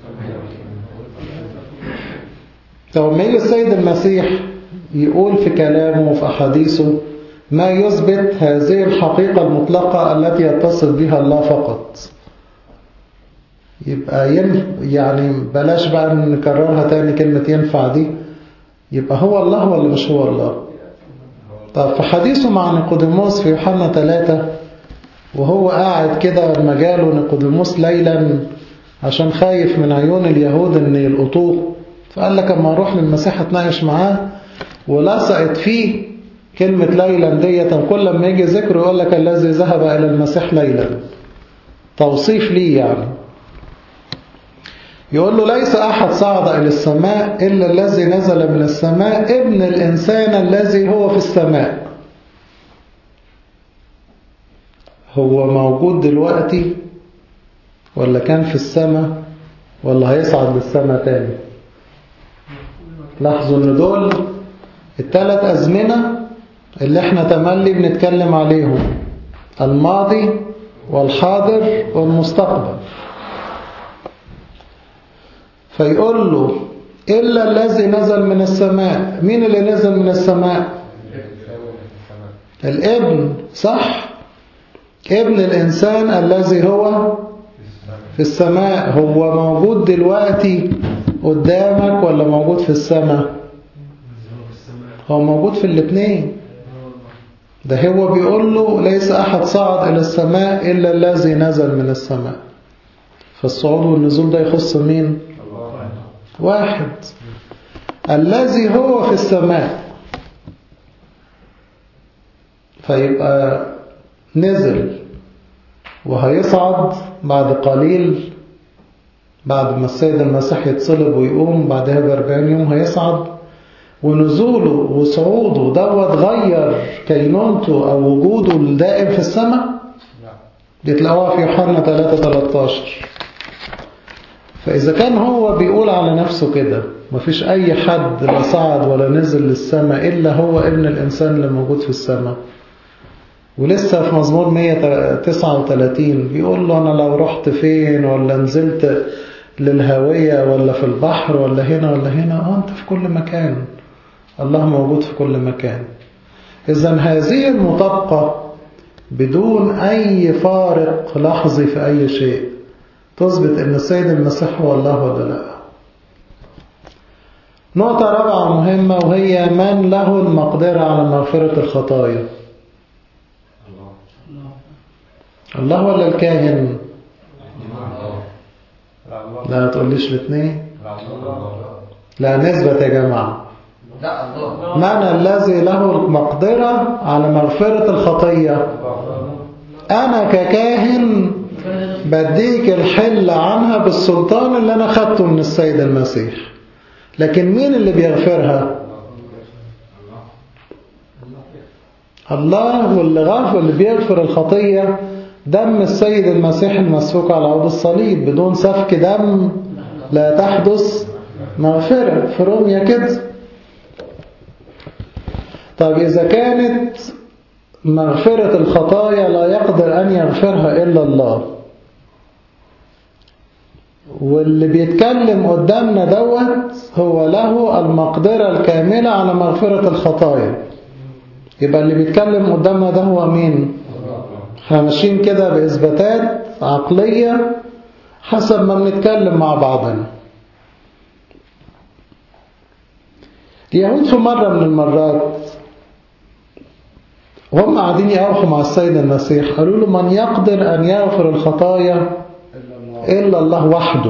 Speaker 1: طب ما يجي السيد المسيح يقول في كلامه وفي أحاديثه ما يثبت هذه الحقيقة المطلقة التي يتصل بها الله فقط يبقى ين... يعني بلاش بقى نكررها تاني كلمة ينفع دي يبقى هو الله ولا مش هو الله طب في حديثه مع نيقوديموس في يوحنا 3 وهو قاعد كده مجاله نيقوديموس ليلا عشان خايف من عيون اليهود ان يلقطوه فقال لك اما اروح للمسيح اتناقش معاه ولصقت فيه كلمة ليلا ديت كل ما يجي ذكره يقول لك الذي ذهب إلى المسيح ليلا توصيف ليه يعني يقول له ليس أحد صعد إلى السماء إلا الذي نزل من السماء ابن الإنسان الذي هو في السماء هو موجود دلوقتي ولا كان في السماء ولا هيصعد للسماء تاني لاحظوا ان دول الثلاث أزمنة اللي احنا تملي بنتكلم عليهم الماضي والحاضر والمستقبل فيقول له إلا الذي نزل من السماء مين اللي نزل من السماء الابن صح ابن الإنسان الذي هو في السماء هو موجود دلوقتي قدامك ولا موجود في السماء هو موجود في الاثنين ده هو بيقول له ليس أحد صعد إلى السماء إلا الذي نزل من السماء فالصعود والنزول ده يخص مين واحد الذي هو في السماء فيبقى نزل وهيصعد بعد قليل بعد ما السيد المسيح يتصلب ويقوم بعدها بأربعين يوم هيصعد ونزوله وصعوده دوت غير كينونته أو وجوده الدائم في السماء بتلاقوها في يوحنا 3 13 فإذا كان هو بيقول على نفسه كده مفيش أي حد لا صعد ولا نزل للسماء إلا هو ابن الإنسان اللي موجود في السماء ولسه في مزمور 139 بيقول له أنا لو رحت فين ولا نزلت للهوية ولا في البحر ولا هنا ولا هنا آه أنت في كل مكان الله موجود في كل مكان إذا هذه المطابقة بدون أي فارق لحظي في أي شيء تثبت أن السيد المسيح هو الله ولا لا نقطة رابعة مهمة وهي من له المقدرة على مغفرة الخطايا الله ولا الكاهن لا تقوليش الاثنين لا نثبت يا جماعة من الذي له المقدرة على مغفرة الخطية أنا ككاهن بديك الحل عنها بالسلطان اللي أنا خدته من السيد المسيح لكن مين اللي بيغفرها الله واللي غفر اللي بيغفر الخطية دم السيد المسيح المسفوك على عود الصليب بدون سفك دم لا تحدث مغفرة في روميا كده طيب إذا كانت مغفرة الخطايا لا يقدر أن يغفرها إلا الله واللي بيتكلم قدامنا دوت هو له المقدرة الكاملة على مغفرة الخطايا يبقى اللي بيتكلم قدامنا ده هو مين احنا ماشيين كده بإثباتات عقلية حسب ما بنتكلم مع بعضنا اليهود في مرة من المرات وهم قاعدين يقفوا مع السيد المسيح قالوا له من يقدر أن يغفر الخطايا إلا الله وحده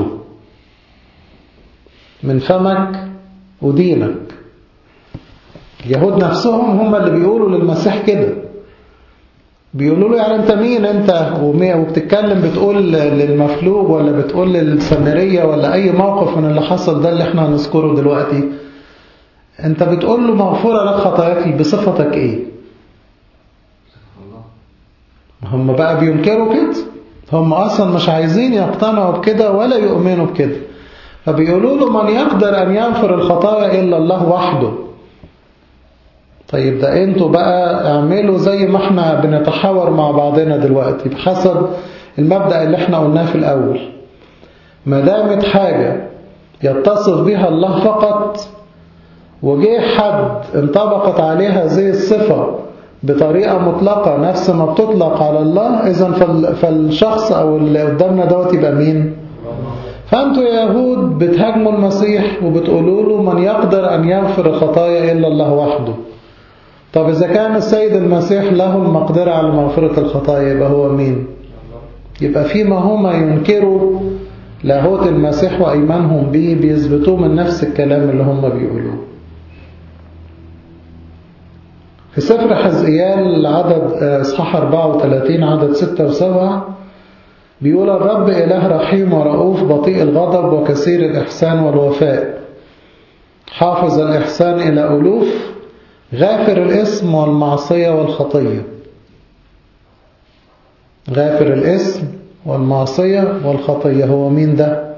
Speaker 1: من فمك ودينك اليهود نفسهم هم اللي بيقولوا للمسيح كده بيقولوا له يعني انت مين انت وبتتكلم بتقول للمفلوج ولا بتقول للسامرية ولا اي موقف من اللي حصل ده اللي احنا هنذكره دلوقتي انت بتقول له مغفورة لك خطاياك بصفتك ايه هم بقى بينكروا كده هم اصلا مش عايزين يقتنعوا بكده ولا يؤمنوا بكده فبيقولوا له من يقدر ان يغفر الخطايا الا الله وحده طيب ده انتوا بقى اعملوا زي ما احنا بنتحاور مع بعضنا دلوقتي بحسب المبدأ اللي احنا قلناه في الاول ما دامت حاجة يتصف بها الله فقط وجه حد انطبقت عليه هذه الصفة بطريقة مطلقة نفس ما بتطلق على الله إذا فالشخص أو اللي قدامنا دوت يبقى مين فأنتوا يا يهود بتهاجموا المسيح وبتقولوا له من يقدر أن يغفر الخطايا إلا الله وحده طب إذا كان السيد المسيح له المقدرة على مغفرة الخطايا يبقى هو مين يبقى فيما هما ينكروا لاهوت المسيح وإيمانهم به بيثبتوه من نفس الكلام اللي هم بيقولوه في سفر حزقيال عدد اصحاح 34 عدد 6 و7 بيقول الرب إله رحيم ورؤوف بطيء الغضب وكثير الإحسان والوفاء حافظ الإحسان إلى ألوف غافر الاسم والمعصية والخطية غافر الاسم والمعصية والخطية هو مين ده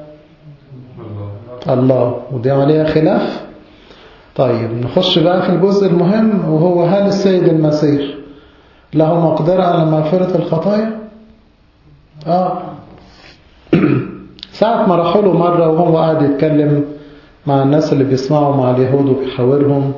Speaker 1: الله ودي عليها خلاف طيب نخش بقى في الجزء المهم وهو هل السيد المسيح له مقدرة على مغفرة الخطايا آه ساعة ما راحوا له مرة وهو قاعد يتكلم مع الناس اللي بيسمعوا مع اليهود وبيحاورهم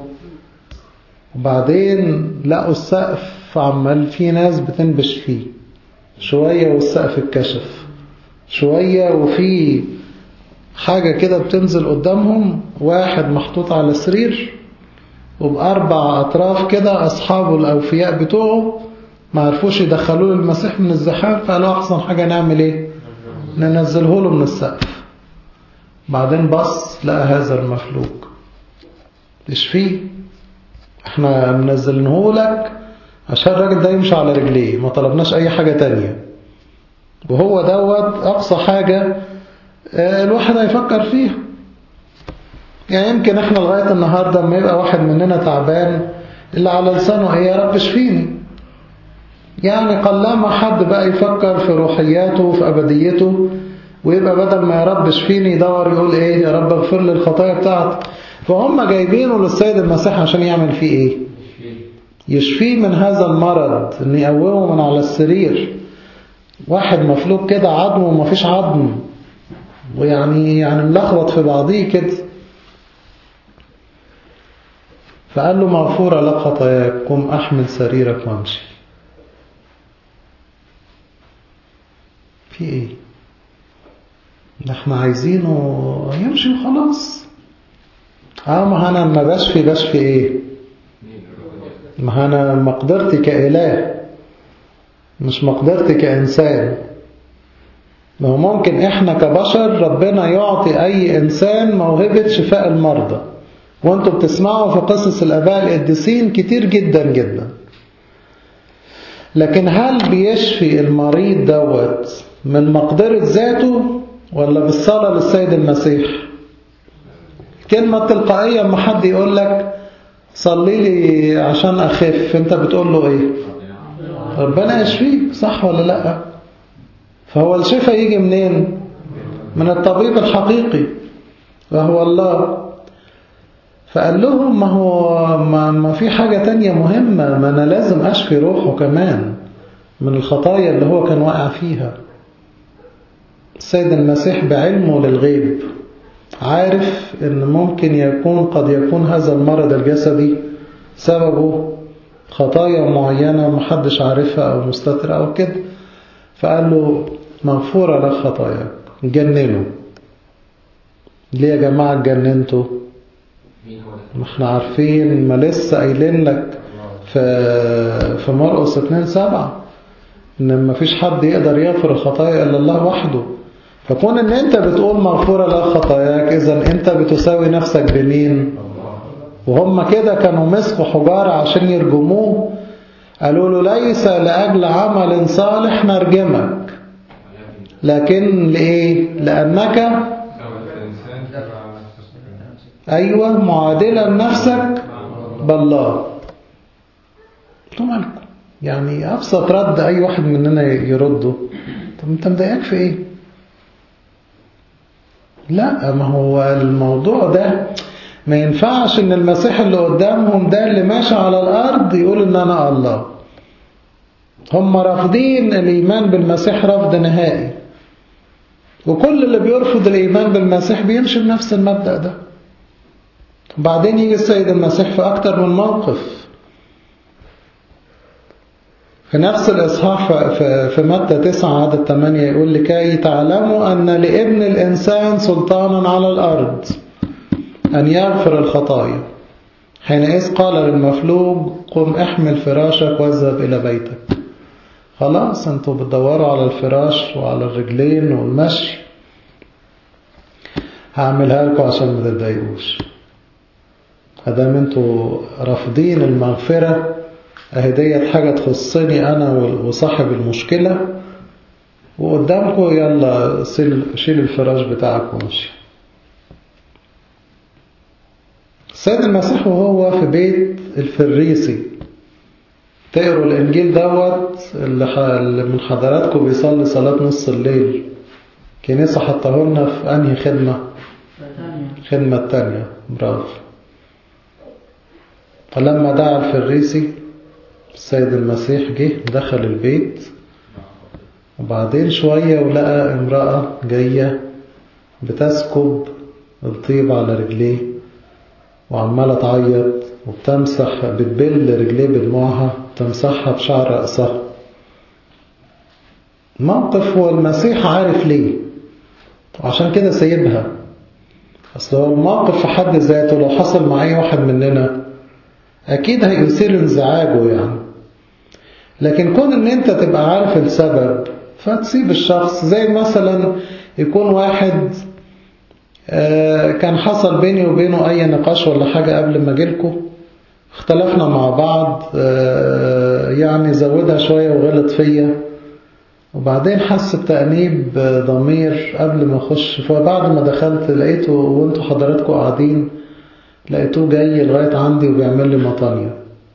Speaker 1: وبعدين لقوا السقف عمال في ناس بتنبش فيه شوية والسقف اتكشف شوية وفي حاجة كده بتنزل قدامهم واحد محطوط على سرير وبأربع أطراف كده أصحابه الأوفياء بتوعه ما عرفوش يدخلوه للمسيح من الزحام فقالوا أحسن حاجة نعمل إيه ننزله له من السقف بعدين بص لقى هذا المخلوق تشفيه احنا منزلنه لك عشان الراجل ده يمشي على رجليه ما طلبناش اي حاجة تانية وهو دوت اقصى حاجة الواحد هيفكر فيها يعني يمكن احنا لغاية النهاردة لما يبقى واحد مننا تعبان اللي على لسانه ايه يا رب اشفيني يعني قلما حد بقى يفكر في روحياته وفي أبديته ويبقى بدل ما يا رب اشفيني يدور يقول ايه يا رب اغفر لي الخطايا بتاعتي فهم جايبينه للسيد المسيح عشان يعمل فيه ايه يشفيه من هذا المرض ان يقومه من على السرير واحد مفلوك كده عظم ومفيش عظم ويعني يعني ملخبط في بعضيه كده فقال له مغفورة لك خطاياك قم أحمل سريرك وامشي في ايه ده احنا عايزينه يمشي وخلاص اه ما انا ما بشفي بشفي ايه ما انا مقدرتي كإله مش مقدرتي كإنسان ما هو ممكن احنا كبشر ربنا يعطي اي انسان موهبة شفاء المرضى وانتم بتسمعوا في قصص الاباء القديسين كتير جدا جدا لكن هل بيشفي المريض دوت من مقدرة ذاته ولا بالصلاة للسيد المسيح كلمة تلقائية اما حد يقول لك صلي لي عشان أخف انت بتقول له ايه ربنا يشفيك صح ولا لا فهو الشفاء يجي منين من الطبيب الحقيقي وهو الله فقال لهم ما هو ما, ما في حاجة تانية مهمة ما أنا لازم أشفي روحه كمان من الخطايا اللي هو كان واقع فيها السيد المسيح بعلمه للغيب عارف ان ممكن يكون قد يكون هذا المرض الجسدي سببه خطايا معينة محدش عارفها او مستترة او كده فقال له مغفورة لك خطاياك جننه ليه يا جماعة اتجننتوا ما احنا عارفين ما لسه قايلين لك في في مرقس 2 7 ان ما فيش حد يقدر يغفر الخطايا الا الله وحده فكون ان انت بتقول مغفورة لك خطاياك اذا انت بتساوي نفسك بمين وهم كده كانوا مسكوا حجارة عشان يرجموه قالوا له ليس لأجل عمل صالح نرجمك لكن لإيه لأنك أيوة معادلة لنفسك بالله انتوا مالكم يعني أبسط رد أي واحد مننا يرده طب أنت مضايقك في إيه لا ما هو الموضوع ده ما ينفعش ان المسيح اللي قدامهم ده اللي ماشي على الارض يقول ان انا الله هم رافضين الايمان بالمسيح رفض نهائي وكل اللي بيرفض الايمان بالمسيح بيمشي بنفس المبدأ ده وبعدين يجي السيد المسيح في اكتر من موقف في نفس الإصحاح في متى 9 عدد 8 يقول لكي تعلموا أن لابن الإنسان سلطانا على الأرض أن يغفر الخطايا حينئذ قال للمفلوج قم احمل فراشك واذهب إلى بيتك خلاص انتوا بتدوروا على الفراش وعلى الرجلين والمشي هعملها لكم عشان ما تتضايقوش ادام انتوا رافضين المغفره اهي ديت حاجة تخصني أنا وصاحب المشكلة وقدامكم يلا شيل الفراش بتاعك وامشي السيد المسيح وهو في بيت الفريسي تقروا الإنجيل دوت اللي من حضراتكم بيصلي صلاة نص الليل كنيسة حطاه لنا في أنهي خدمة خدمة التانية برافو فلما دعا الفريسي السيد المسيح جه دخل البيت وبعدين شوية ولقى امرأة جاية بتسكب الطيب على رجليه وعمالة تعيط وبتمسح بتبل رجليه بدموعها تمسحها بشعر رأسها موقف هو المسيح عارف ليه وعشان كده سيبها أصل هو الموقف في حد ذاته لو حصل مع أي واحد مننا أكيد هيثير انزعاجه يعني لكن كون ان انت تبقى عارف السبب فتسيب الشخص زي مثلا يكون واحد كان حصل بيني وبينه اي نقاش ولا حاجة قبل ما اجيلكم اختلفنا مع بعض يعني زودها شوية وغلط فيا وبعدين حس بتأنيب ضمير قبل ما اخش فبعد ما دخلت لقيته وانتوا حضراتكم قاعدين لقيتوه جاي لغاية عندي وبيعمل لي مطانية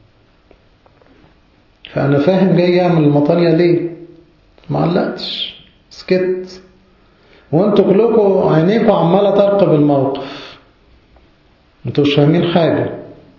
Speaker 1: فأنا فاهم جاي يعمل المطانية ليه ما علقتش سكت وانتوا كلكم عينيكم عمالة ترقب الموقف انتوا مش فاهمين حاجة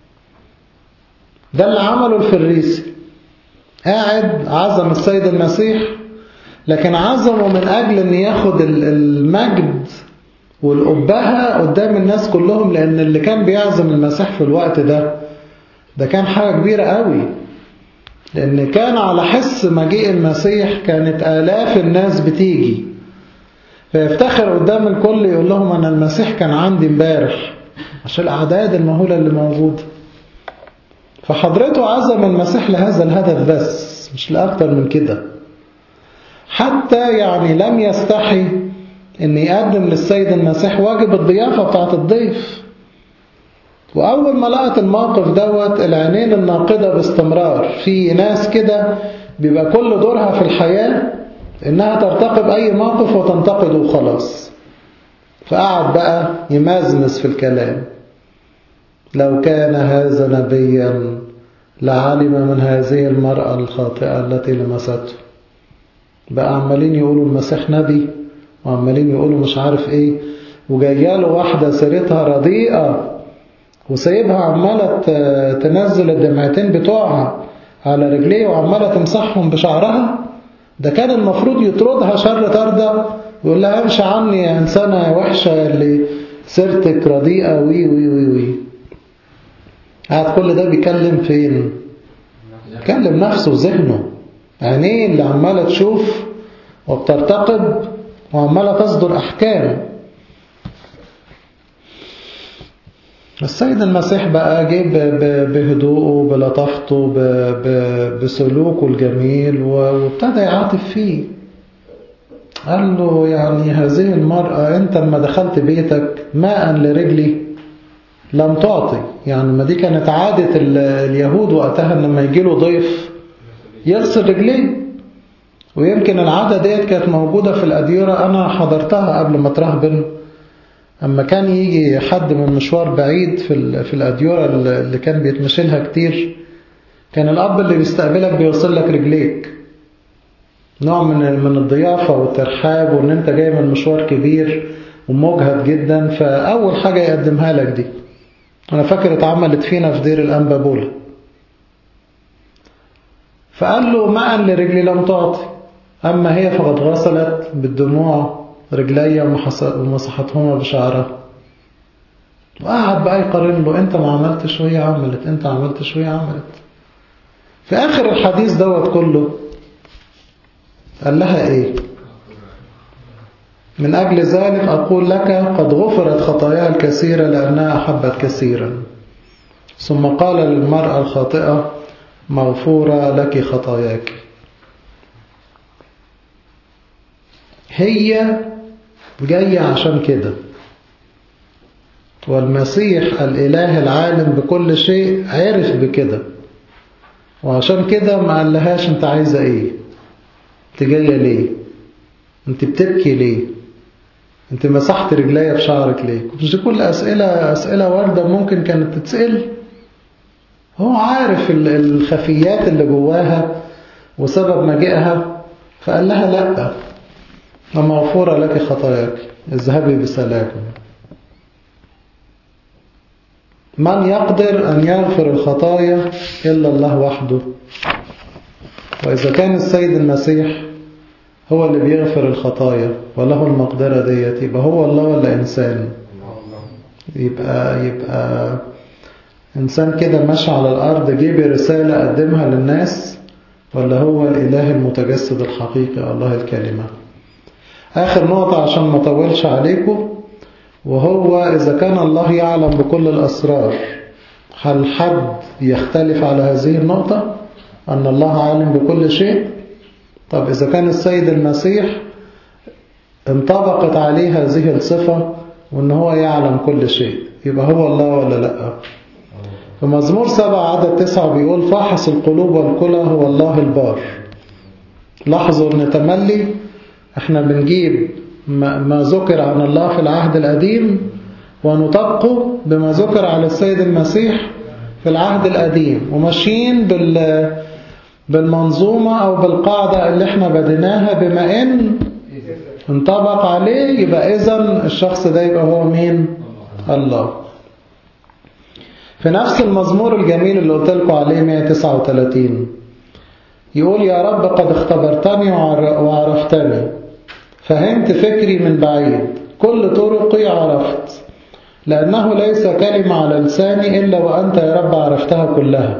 Speaker 1: ده اللي عمله الفريسي قاعد عزم السيد المسيح لكن عزمه من أجل أن ياخد المجد والأبهة قدام الناس كلهم لأن اللي كان بيعزم المسيح في الوقت ده ده كان حاجة كبيرة قوي لأن كان على حس مجيء المسيح كانت آلاف الناس بتيجي فيفتخر قدام الكل يقول لهم أنا المسيح كان عندي امبارح عشان الأعداد المهولة اللي موجودة فحضرته عزم المسيح لهذا الهدف بس مش لأكتر من كده حتى يعني لم يستحي ان يقدم للسيد المسيح واجب الضيافة بتاعت الضيف وأول ما لقت الموقف دوت العينين الناقدة باستمرار في ناس كده بيبقى كل دورها في الحياة إنها ترتقب أي موقف وتنتقده وخلاص فقعد بقى يمزمز في الكلام لو كان هذا نبيا لعلم من هذه المرأة الخاطئة التي لمسته بقى عمالين يقولوا المسيح نبي وعمالين يقولوا مش عارف ايه وجايه واحدة سيرتها رديئة وسايبها عمالة تنزل الدمعتين بتوعها على رجليه وعمالة تمسحهم بشعرها ده كان المفروض يطردها شر طردة ويقول لها امشي عني يا إنسانة وحشة اللي سيرتك رديئة وي وي وي وي قاعد كل ده بيكلم فين بيكلم نفسه وذهنه عينيه اللي عمالة تشوف وبترتقب وعمالة تصدر أحكام السيد المسيح بقى جه بهدوءه بلطافته بسلوكه الجميل وابتدى يعاطف فيه قال له يعني هذه المرأة انت لما دخلت بيتك ماء لرجلي لم تعطي يعني ما دي كانت عادة اليهود وقتها لما يجي له ضيف يغسل رجليه ويمكن العادة ديت كانت موجودة في الأديرة أنا حضرتها قبل ما ترهبن أما كان يجي حد من مشوار بعيد في, في الأديرة اللي كان بيتمشي لها كتير كان الأب اللي بيستقبلك بيوصل لك رجليك نوع من من الضيافة والترحاب وإن أنت جاي من مشوار كبير ومجهد جدا فأول حاجة يقدمها لك دي أنا فاكر اتعملت فينا في دير الأنبا بولا فقال له ماء لرجلي لم تعطي أما هي فقد غسلت بالدموع رجلي ومسحتهما بشعرها وقعد بقى يقارن له انت ما عملتش وهي عملت انت عملتش وهي عملت في آخر الحديث دوت كله قال لها ايه من أجل ذلك أقول لك قد غفرت خطاياها الكثيرة لأنها أحبت كثيرا ثم قال للمرأة الخاطئة مغفورة لك خطاياك هي جاية عشان كده والمسيح الإله العالم بكل شيء عرف بكده وعشان كده ما قالهاش انت عايزة ايه انت جاية ليه انت بتبكي ليه انت مسحت رجليا بشعرك ليه مش دي كل أسئلة أسئلة واردة ممكن كانت تتسأل هو عارف الخفيات اللي جواها وسبب مجيئها فقال لها لأ مغفورة لك خطاياك اذهبي بسلام من يقدر أن يغفر الخطايا إلا الله وحده وإذا كان السيد المسيح هو اللي بيغفر الخطايا وله المقدرة ديت يبقى هو الله ولا إنسان يبقى يبقى إنسان كده ماشي على الأرض جيب رسالة قدمها للناس ولا هو الإله المتجسد الحقيقي الله الكلمة آخر نقطة عشان ما أطولش عليكم وهو إذا كان الله يعلم بكل الأسرار هل حد يختلف على هذه النقطة أن الله عالم بكل شيء طب إذا كان السيد المسيح انطبقت عليه هذه الصفة وأن هو يعلم كل شيء يبقى هو الله ولا لا في مزمور سبعة عدد تسعة بيقول فاحص القلوب والكلى هو الله البار لاحظوا أن تملي احنا بنجيب ما ذكر عن الله في العهد القديم ونطبقه بما ذكر على السيد المسيح في العهد القديم وماشيين بال بالمنظومة أو بالقاعدة اللي احنا بديناها بما إن انطبق عليه يبقى إذن الشخص ده يبقى هو مين؟ الله في نفس المزمور الجميل اللي قلت لكم عليه 139 يقول يا رب قد اختبرتني وعرفتني فهمت فكري من بعيد كل طرقي عرفت لأنه ليس كلمة على لساني إلا وأنت يا رب عرفتها كلها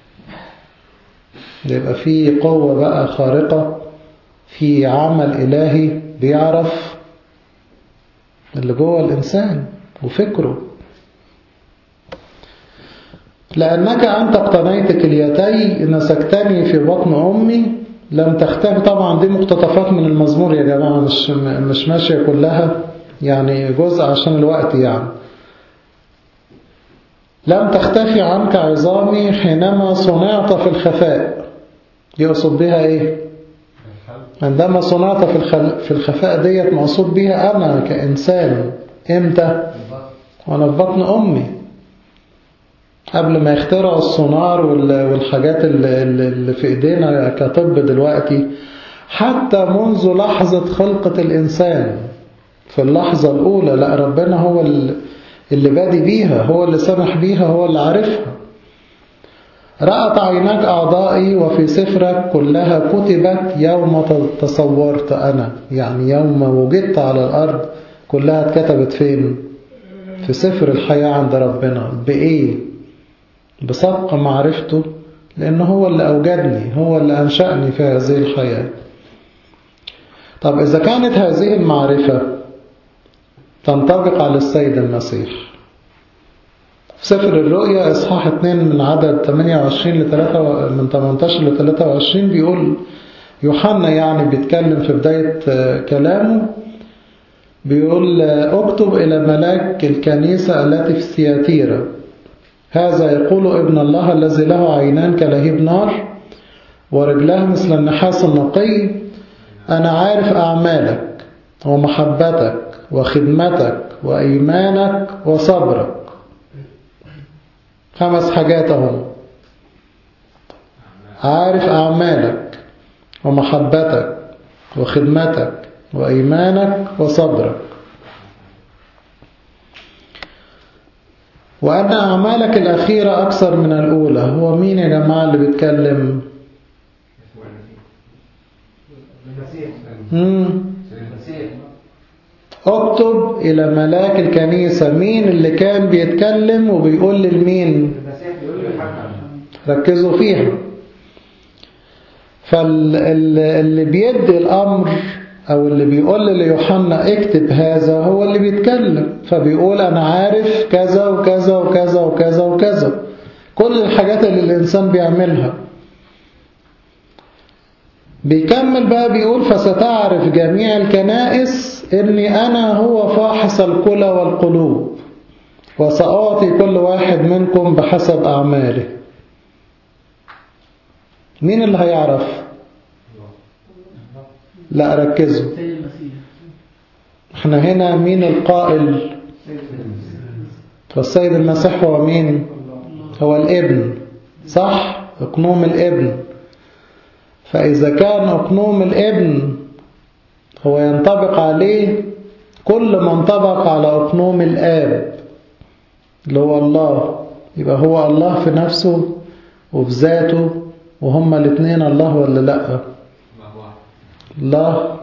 Speaker 1: يبقى في قوة بقى خارقة في عمل إلهي بيعرف اللي جوه الإنسان وفكره لأنك أنت اقتنيت كليتي نسكتني في بطن أمي لم تختفي طبعا دي مقتطفات من المزمور يا جماعة مش, مش ماشية كلها يعني جزء عشان الوقت يعني لم تختفي عنك عظامي حينما صنعت في الخفاء يقصد بها ايه عندما صنعت في في الخفاء ديت مقصود بها انا كإنسان امتى وانا في بطن امي قبل ما يخترعوا السونار والحاجات اللي في ايدينا كطب دلوقتي حتى منذ لحظة خلقة الإنسان في اللحظة الأولى لا ربنا هو اللي بادي بيها هو اللي سمح بيها هو اللي عارفها رأت عيناك أعضائي وفي سفرك كلها كتبت يوم تصورت أنا يعني يوم وجدت على الأرض كلها اتكتبت فين في سفر الحياة عند ربنا بإيه بسبق معرفته لأنه هو اللي أوجدني هو اللي أنشأني في هذه الحياة طب إذا كانت هذه المعرفة تنطبق على السيد المسيح في سفر الرؤيا إصحاح 2 من عدد 28 ل 3 من 18 ل 23 بيقول يوحنا يعني بيتكلم في بداية كلامه بيقول اكتب إلى ملاك الكنيسة التي في سياتيرا هذا يقول ابن الله الذي له عينان كلهيب نار ورجلاه مثل النحاس النقي أنا عارف أعمالك ومحبتك وخدمتك وإيمانك وصبرك خمس حاجات اهم عارف أعمالك ومحبتك وخدمتك وإيمانك وصبرك وأن أعمالك الأخيرة أكثر من الأولى هو مين يا جماعة اللي بيتكلم مم. اكتب إلى ملاك الكنيسة مين اللي كان بيتكلم وبيقول للمين ركزوا فيها فاللي بيدي الأمر أو اللي بيقول ليوحنا اكتب هذا هو اللي بيتكلم فبيقول أنا عارف كذا وكذا وكذا وكذا وكذا كل الحاجات اللي الإنسان بيعملها بيكمل بقى بيقول فستعرف جميع الكنائس إني أنا هو فاحص الكلى والقلوب وسأعطي كل واحد منكم بحسب أعماله مين اللي هيعرف لا ركزوا احنا هنا مين القائل والسيد المسيح هو مين هو الابن صح اقنوم الابن فإذا كان أقنوم الابن هو ينطبق عليه كل ما انطبق على أقنوم الآب اللي هو الله يبقى هو الله في نفسه وفي ذاته وهما الاثنين الله ولا لأ الله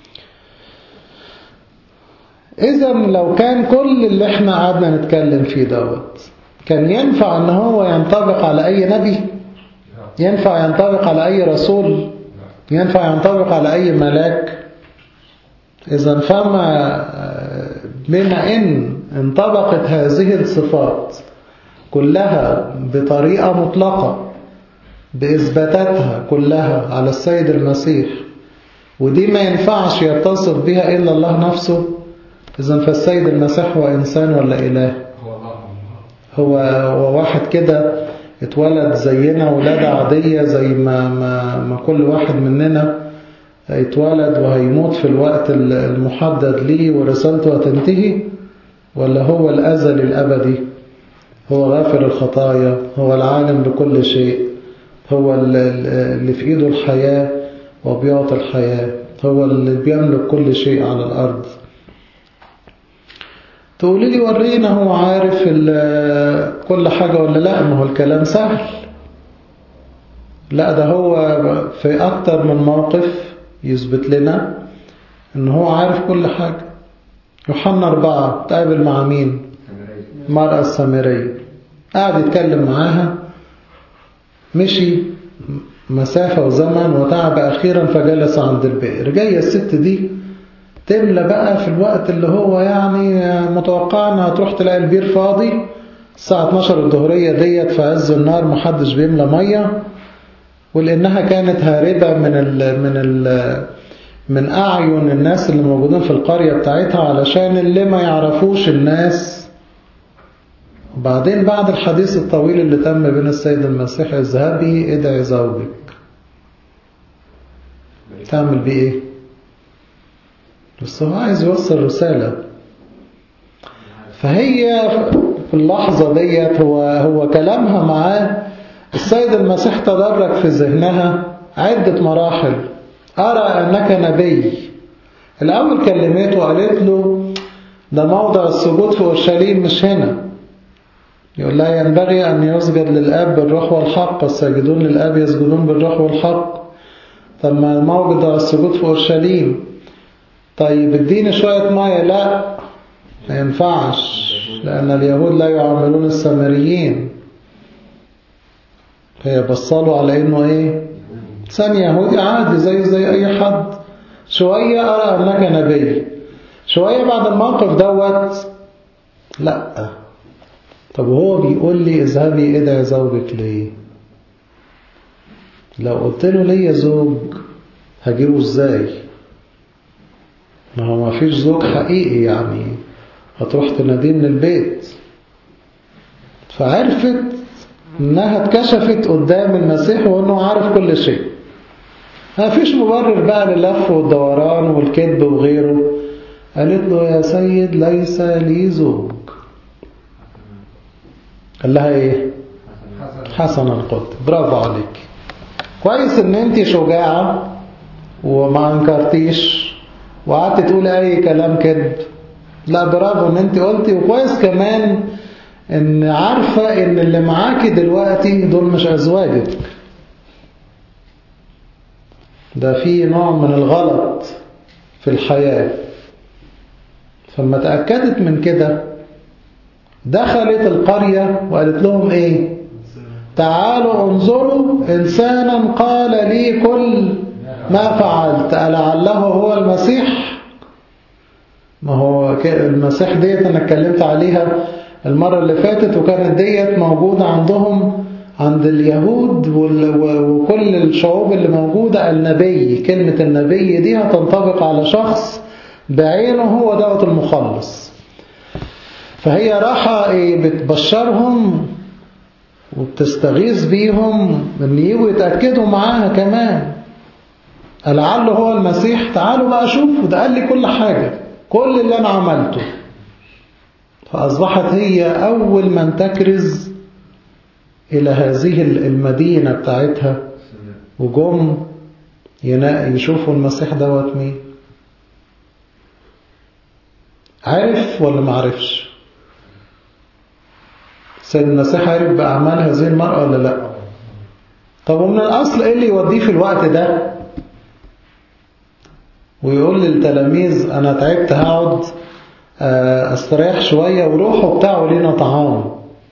Speaker 1: إذا لو كان كل اللي احنا قعدنا نتكلم فيه دوت كان ينفع ان هو ينطبق على أي نبي ينفع ينطبق على أي رسول ينفع ينطبق على أي ملاك إذا فما بما إن انطبقت هذه الصفات كلها بطريقة مطلقة بإثباتاتها كلها على السيد المسيح ودي ما ينفعش يتصف بها إلا الله نفسه إذا فالسيد المسيح هو إنسان ولا إله هو, هو واحد كده اتولد زينا ولادة عادية زي ما, ما, ما كل واحد مننا اتولد وهيموت في الوقت المحدد ليه ورسالته هتنتهي ولا هو الأزل الأبدي هو غافر الخطايا هو العالم بكل شيء هو اللي في إيده الحياة وبيعطي الحياة هو اللي بيملك كل شيء على الأرض تقولي لي ورينا هو عارف كل حاجة ولا لا ما هو الكلام سهل لا ده هو في أكتر من موقف يثبت لنا ان هو عارف كل حاجة يوحنا أربعة تقابل مع مين المرأة السامرية قاعد يتكلم معاها مشي مسافة وزمن وتعب أخيرا فجلس عند البئر جاية الست دي تملى بقى في الوقت اللي هو يعني متوقع انها تروح تلاقي البير فاضي الساعة 12 الظهرية ديت في عز النار محدش بيملى مية ولأنها كانت هاربة من ال من ال من أعين الناس اللي موجودين في القرية بتاعتها علشان اللي ما يعرفوش الناس وبعدين بعد الحديث الطويل اللي تم بين السيد المسيح اذهبي ادعي زوجك تعمل بيه ايه بس هو عايز يوصل رسالة فهي في اللحظة ديت هو هو كلامها معاه السيد المسيح تدرج في ذهنها عدة مراحل أرى أنك نبي الأول كلمته وقالت له ده موضع السجود في أورشليم مش هنا يقول لها ينبغي أن يسجد للآب بالروح والحق الساجدون للآب يسجدون بالروح والحق طب ما موضع السجود في أورشليم طيب اديني شوية مية لا ما ينفعش لأن اليهود لا يعاملون السامريين هي بصلوا على انه ايه انسان يهودي عادي زي زي اي حد شوية ارى انك نبي شوية بعد الموقف دوت لا طب وهو بيقول لي اذهبي ادعي زوجك ليه لو قلت له ليا زوج هجيبه ازاي ما هو ما فيش زوج حقيقي يعني هتروح تناديه من البيت فعرفت انها اتكشفت قدام المسيح وانه عارف كل شيء ما فيش مبرر بقى لللف والدوران والكذب وغيره قالت له يا سيد ليس لي زوج قال لها ايه حسنا قلت برافو عليك كويس ان انت شجاعة وما انكرتيش وقعدت تقول اي كلام كذب لا برافو ان انت قلتي وكويس كمان ان عارفة ان اللي معاكي دلوقتي دول مش ازواجك ده في نوع من الغلط في الحياة فلما تأكدت من كده دخلت القرية وقالت لهم ايه تعالوا انظروا إنسانا قال لي كل ما فعلت ألعله هو المسيح ما هو المسيح ديت أنا اتكلمت عليها المرة اللي فاتت وكانت ديت موجودة عندهم عند اليهود وكل الشعوب اللي موجودة النبي كلمة النبي دي هتنطبق على شخص بعينه هو دوت المخلص فهي راحة بتبشرهم وبتستغيث بيهم ان يجوا يتأكدوا معاها كمان لعله هو المسيح تعالوا بقى شوفوا ده قال لي كل حاجة كل اللي أنا عملته فأصبحت هي أول من تكرز إلى هذه المدينة بتاعتها وجم يشوفوا المسيح دوت مين عرف ولا ما عرفش سيد المسيح عرف بأعمال هذه المرأة ولا لا طب ومن الأصل إيه اللي يوديه في الوقت ده ويقول للتلاميذ أنا تعبت هقعد استريح شوية وروحوا بتاعه لينا طعام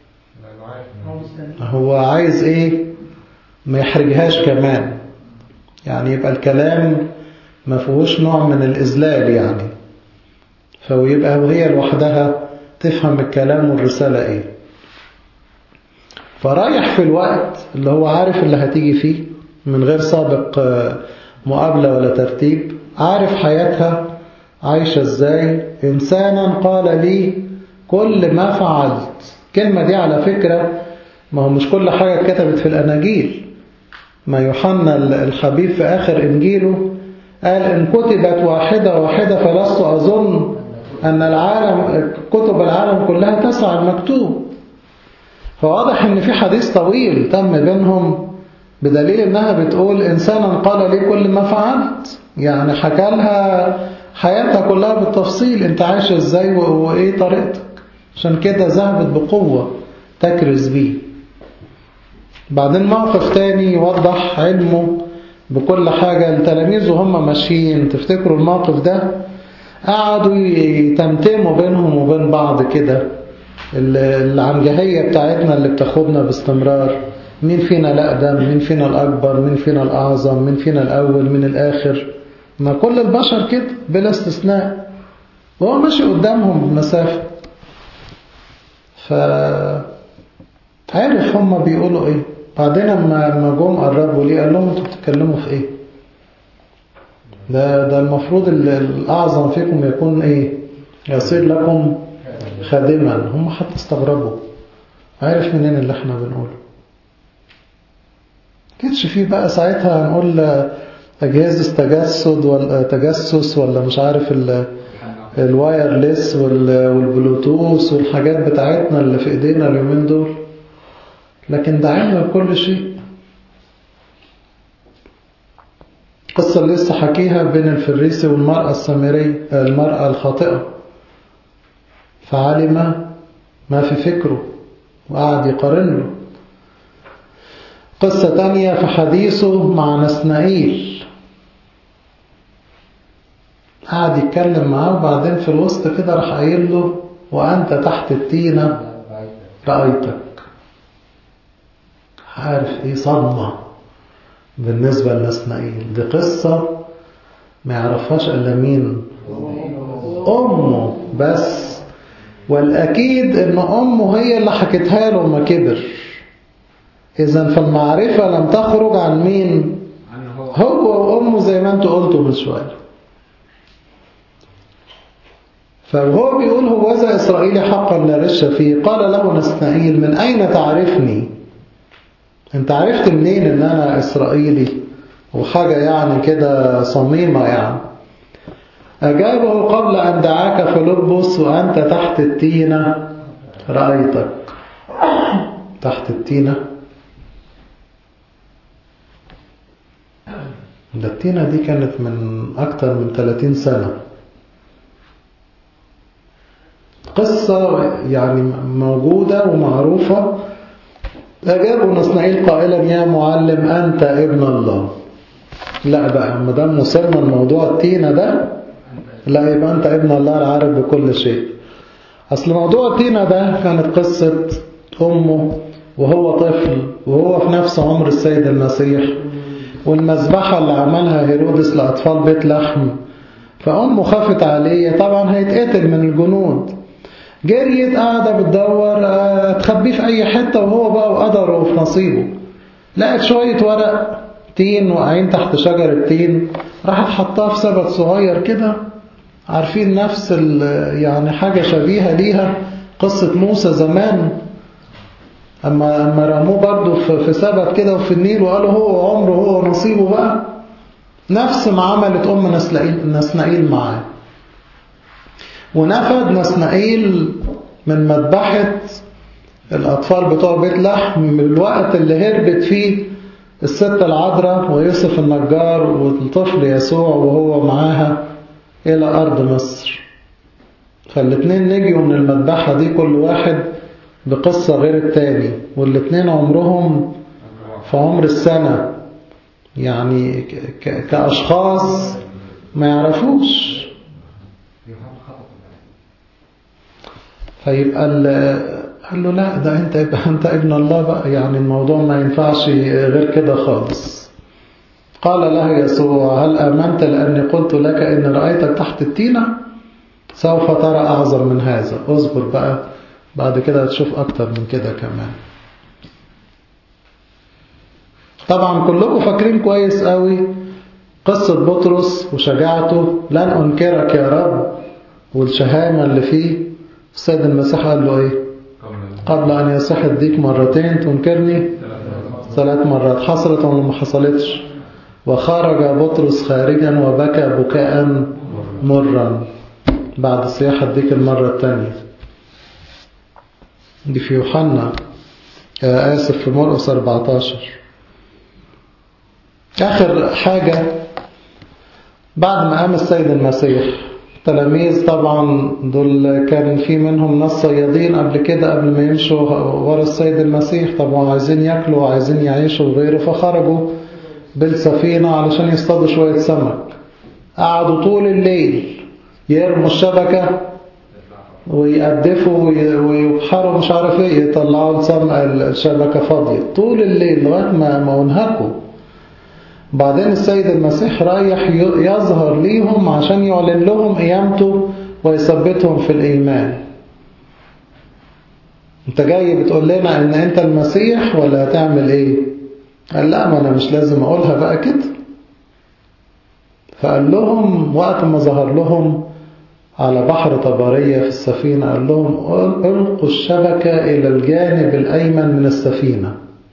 Speaker 1: هو عايز ايه ما يحرجهاش كمان يعني يبقى الكلام ما فيهوش نوع من الإذلال يعني فيبقى وهي لوحدها تفهم الكلام والرسالة ايه فرايح في الوقت اللي هو عارف اللي هتيجي فيه من غير سابق مقابلة ولا ترتيب عارف حياتها عايشة ازاي إنسانا قال لي كل ما فعلت كلمة دي على فكرة ما هو مش كل حاجة كتبت في الأناجيل ما يوحنا الحبيب في آخر إنجيله قال إن كتبت واحدة واحدة فلست أظن أن العالم كتب العالم كلها تسع المكتوب فواضح إن في حديث طويل تم بينهم بدليل إنها بتقول إنسانا قال لي كل ما فعلت يعني حكى لها حياتها كلها بالتفصيل انت عايشة ازاي وايه طريقتك عشان كده ذهبت بقوة تكرز بيه بعدين موقف تاني يوضح علمه بكل حاجة التلاميذ وهم ماشيين تفتكروا الموقف ده قعدوا يتمتموا بينهم وبين بعض كده العنجهية بتاعتنا اللي بتاخدنا باستمرار مين فينا الأقدم مين فينا الأكبر مين فينا الأعظم مين فينا الأول مين الآخر ما كل البشر كده بلا استثناء وهو ماشي قدامهم بمسافة ف عارف هم بيقولوا ايه بعدين لما جم قربوا ليه قال لهم انتوا بتتكلموا في ايه ده ده المفروض الاعظم فيكم يكون ايه يصير لكم خادما هم حتى استغربوا عارف منين اللي احنا بنقوله كانش فيه بقى ساعتها هنقول أجهزة تجسد ولا تجسس ولا مش عارف الوايرلس والبلوتوث والحاجات بتاعتنا اللي في ايدينا اليومين دول لكن ده علم بكل شيء قصة اللي لسه حكيها بين الفريسي والمرأة السامرية المرأة الخاطئة فعلم ما في فكره وقعد يقارن له قصة تانية في حديثه مع نسنائيل قعد يتكلم معاه وبعدين في الوسط كده راح قايل له وأنت تحت التينة رأيتك عارف ايه صدمة بالنسبة لنسنائيل دي قصة ما يعرفهاش إلا مين أمه بس والأكيد إن أمه هي اللي حكتها له لما كبر إذا فالمعرفة لم تخرج عن مين هو وأمه زي ما أنتوا قلتوا من شوية فهو بيقول هو ذا إسرائيلي حقا لا رش فيه قال له نسنائيل من أين تعرفني انت عرفت منين ان انا إسرائيلي وحاجة يعني كده صميمة يعني أجابه قبل أن دعاك فلبس وأنت تحت التينة رأيتك تحت التينة ده التينة دي كانت من أكتر من 30 سنة قصة يعني موجودة ومعروفة أجابه نصنعيل قائلا يا معلم أنت ابن الله لا بقى ما دام وصلنا لموضوع التينة ده لا يبقى أنت ابن الله العارف بكل شيء أصل موضوع التينة ده كانت قصة أمه وهو طفل وهو في نفس عمر السيد المسيح والمذبحة اللي عملها هيرودس لأطفال بيت لحم فأمه خافت عليه طبعا هيتقتل من الجنود جريت قاعدة بتدور تخبيه في أي حتة وهو بقى وقدره في نصيبه لقت شوية ورق تين واقعين تحت شجرة تين راحت حطها في سبت صغير كده عارفين نفس يعني حاجة شبيهة ليها قصة موسى زمان أما أما رموه برضه في سبت كده وفي النيل وقالوا هو عمره هو نصيبه بقى نفس ما عملت أم نسنائيل, نسنائيل معاه ونفد نسنائيل من مذبحة الأطفال بتوع بيت لحم من الوقت اللي هربت فيه الست العذراء ويوسف النجار والطفل يسوع وهو معاها إلى أرض مصر فالاتنين نجيوا من المذبحة دي كل واحد بقصة غير التاني والاتنين عمرهم في عمر السنة يعني كأشخاص ما يعرفوش فيبقى قال له لا ده انت يبقى انت ابن الله بقى يعني الموضوع ما ينفعش غير كده خالص قال له يسوع هل آمنت لأني قلت لك إن رأيتك تحت التينة سوف ترى أعظم من هذا اصبر بقى بعد كده هتشوف أكتر من كده كمان طبعا كلكم فاكرين كويس قوي قصة بطرس وشجاعته لن أنكرك يا رب والشهامة اللي فيه السيد المسيح قال له إيه قبل أن يصح الديك مرتين تنكرني ثلاث مرات حصلت ولا ما حصلتش وخرج بطرس خارجا وبكى بكاء مرا بعد صياح الديك المرة الثانية دي في يوحنا آسف في مرقس 14 آخر حاجة بعد ما قام السيد المسيح التلاميذ طبعا دول كان في منهم ناس صيادين قبل كده قبل ما يمشوا ورا السيد المسيح طبعا عايزين ياكلوا وعايزين يعيشوا وغيره فخرجوا بالسفينة علشان يصطادوا شوية سمك قعدوا طول الليل يرموا الشبكة ويقدفوا ويبحروا مش عارف ايه يطلعوا الشبكة فاضية طول الليل لغاية ما ما انهكوا بعدين السيد المسيح رايح يظهر ليهم عشان يعلن لهم قيامته ويثبتهم في الإيمان انت جاي بتقول لنا ان انت المسيح ولا هتعمل ايه قال لا ما انا مش لازم اقولها بقى كده فقال لهم وقت ما ظهر لهم على بحر طبرية في السفينة قال لهم القوا الشبكة إلى الجانب الأيمن من السفينة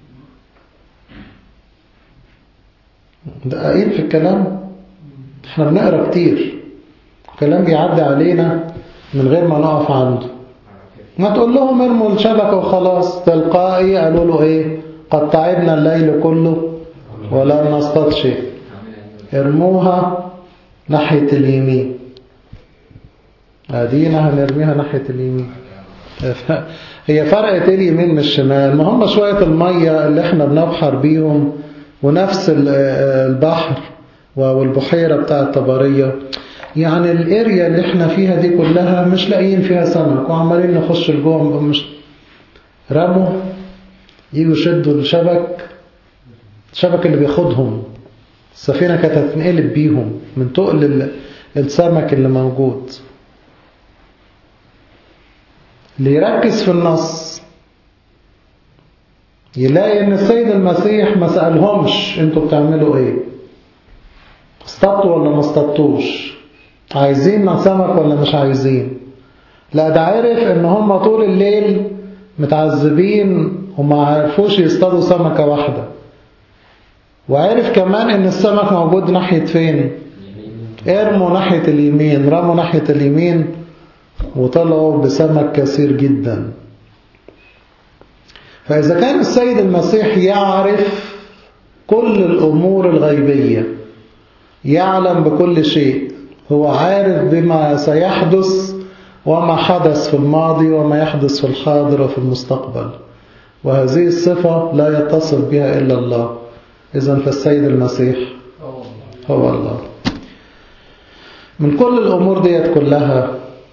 Speaker 1: دقائق في الكلام احنا بنقرا كتير كلام بيعدي علينا من غير ما نقف عنده ما تقول لهم ارموا الشبكة وخلاص تلقائي قالوا له ايه قد تعبنا الليل كله ولم نصطاد شيء ارموها ناحية اليمين ادينا هنرميها ناحية اليمين هي فرقت اليمين من الشمال ما هم شوية المية اللي احنا بنبحر بيهم ونفس البحر والبحيرة بتاع الطبرية يعني الاريا اللي احنا فيها دي كلها مش لاقيين فيها سمك وعمالين نخش لجوه مش رموا يجوا يشدوا الشبك الشبك اللي بياخدهم السفينة كانت هتنقلب بيهم من تقل السمك اللي موجود اللي يركز في النص يلاقي ان السيد المسيح ما سألهمش انتوا بتعملوا ايه اصطدتوا ولا ما اصطدتوش عايزين سمك ولا مش عايزين لا ده عرف ان هم طول الليل متعذبين وما عرفوش يصطادوا سمكة واحدة وعرف كمان ان السمك موجود ناحية فين ارموا ناحية اليمين رموا ناحية اليمين وطلعوا بسمك كثير جدا فإذا كان السيد المسيح يعرف كل الأمور الغيبية يعلم بكل شيء هو عارف بما سيحدث وما حدث في الماضي وما يحدث في الحاضر وفي المستقبل وهذه الصفة لا يتصف بها إلا الله إذا فالسيد المسيح هو الله من كل الأمور ديت كلها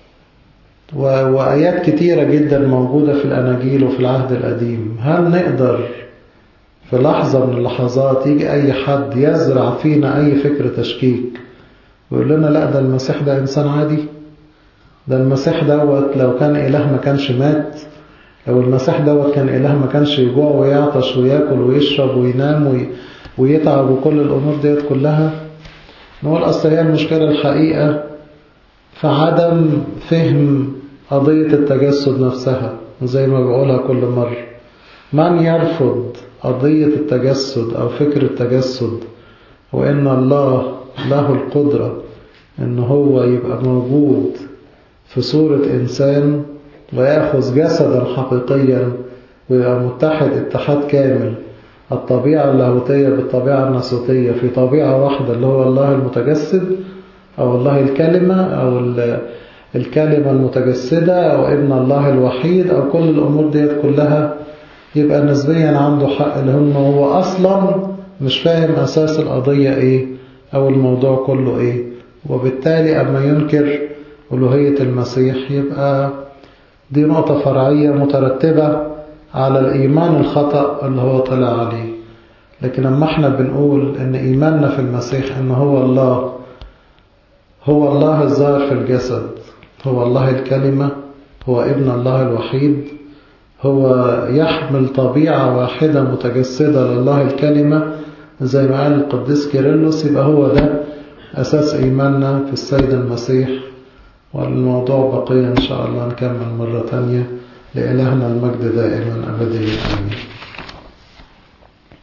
Speaker 1: وآيات كتيرة جدا موجودة في الأناجيل وفي العهد القديم هل نقدر في لحظة من اللحظات يجي أي حد يزرع فينا أي فكر تشكيك ويقول لنا لا ده المسيح ده إنسان عادي ده المسيح دوت لو كان إله ما كانش مات لو المسيح دوت كان إله ما كانش يجوع ويعطش وياكل ويشرب وينام وي... ويتعب وكل الأمور ديت كلها نقول أصل هي المشكلة الحقيقة في عدم فهم قضية التجسد نفسها زي ما بقولها كل مرة من يرفض قضية التجسد أو فكر التجسد وإن الله له القدرة إن هو يبقى موجود في صورة إنسان ويأخذ جسدا حقيقيا ويبقى متحد اتحاد كامل الطبيعة اللاهوتية بالطبيعة الناسوتية في طبيعة واحدة اللي هو الله المتجسد أو الله الكلمة أو الكلمة المتجسدة أو ابن الله الوحيد أو كل الأمور ديت كلها يبقى نسبيا عنده حق لأنه هو أصلا مش فاهم أساس القضية إيه أو الموضوع كله إيه وبالتالي أما ينكر ألوهية المسيح يبقى دي نقطة فرعية مترتبة على الإيمان الخطأ اللي هو طلع عليه لكن لما احنا بنقول ان إيماننا في المسيح ان هو الله هو الله الظاهر في الجسد هو الله الكلمة هو ابن الله الوحيد هو يحمل طبيعة واحدة متجسدة لله الكلمة زي ما قال القديس كيرلس يبقى هو ده أساس إيماننا في السيد المسيح والموضوع بقية إن شاء الله نكمل مرة تانية لإلهنا المجد دائما أبديا آمين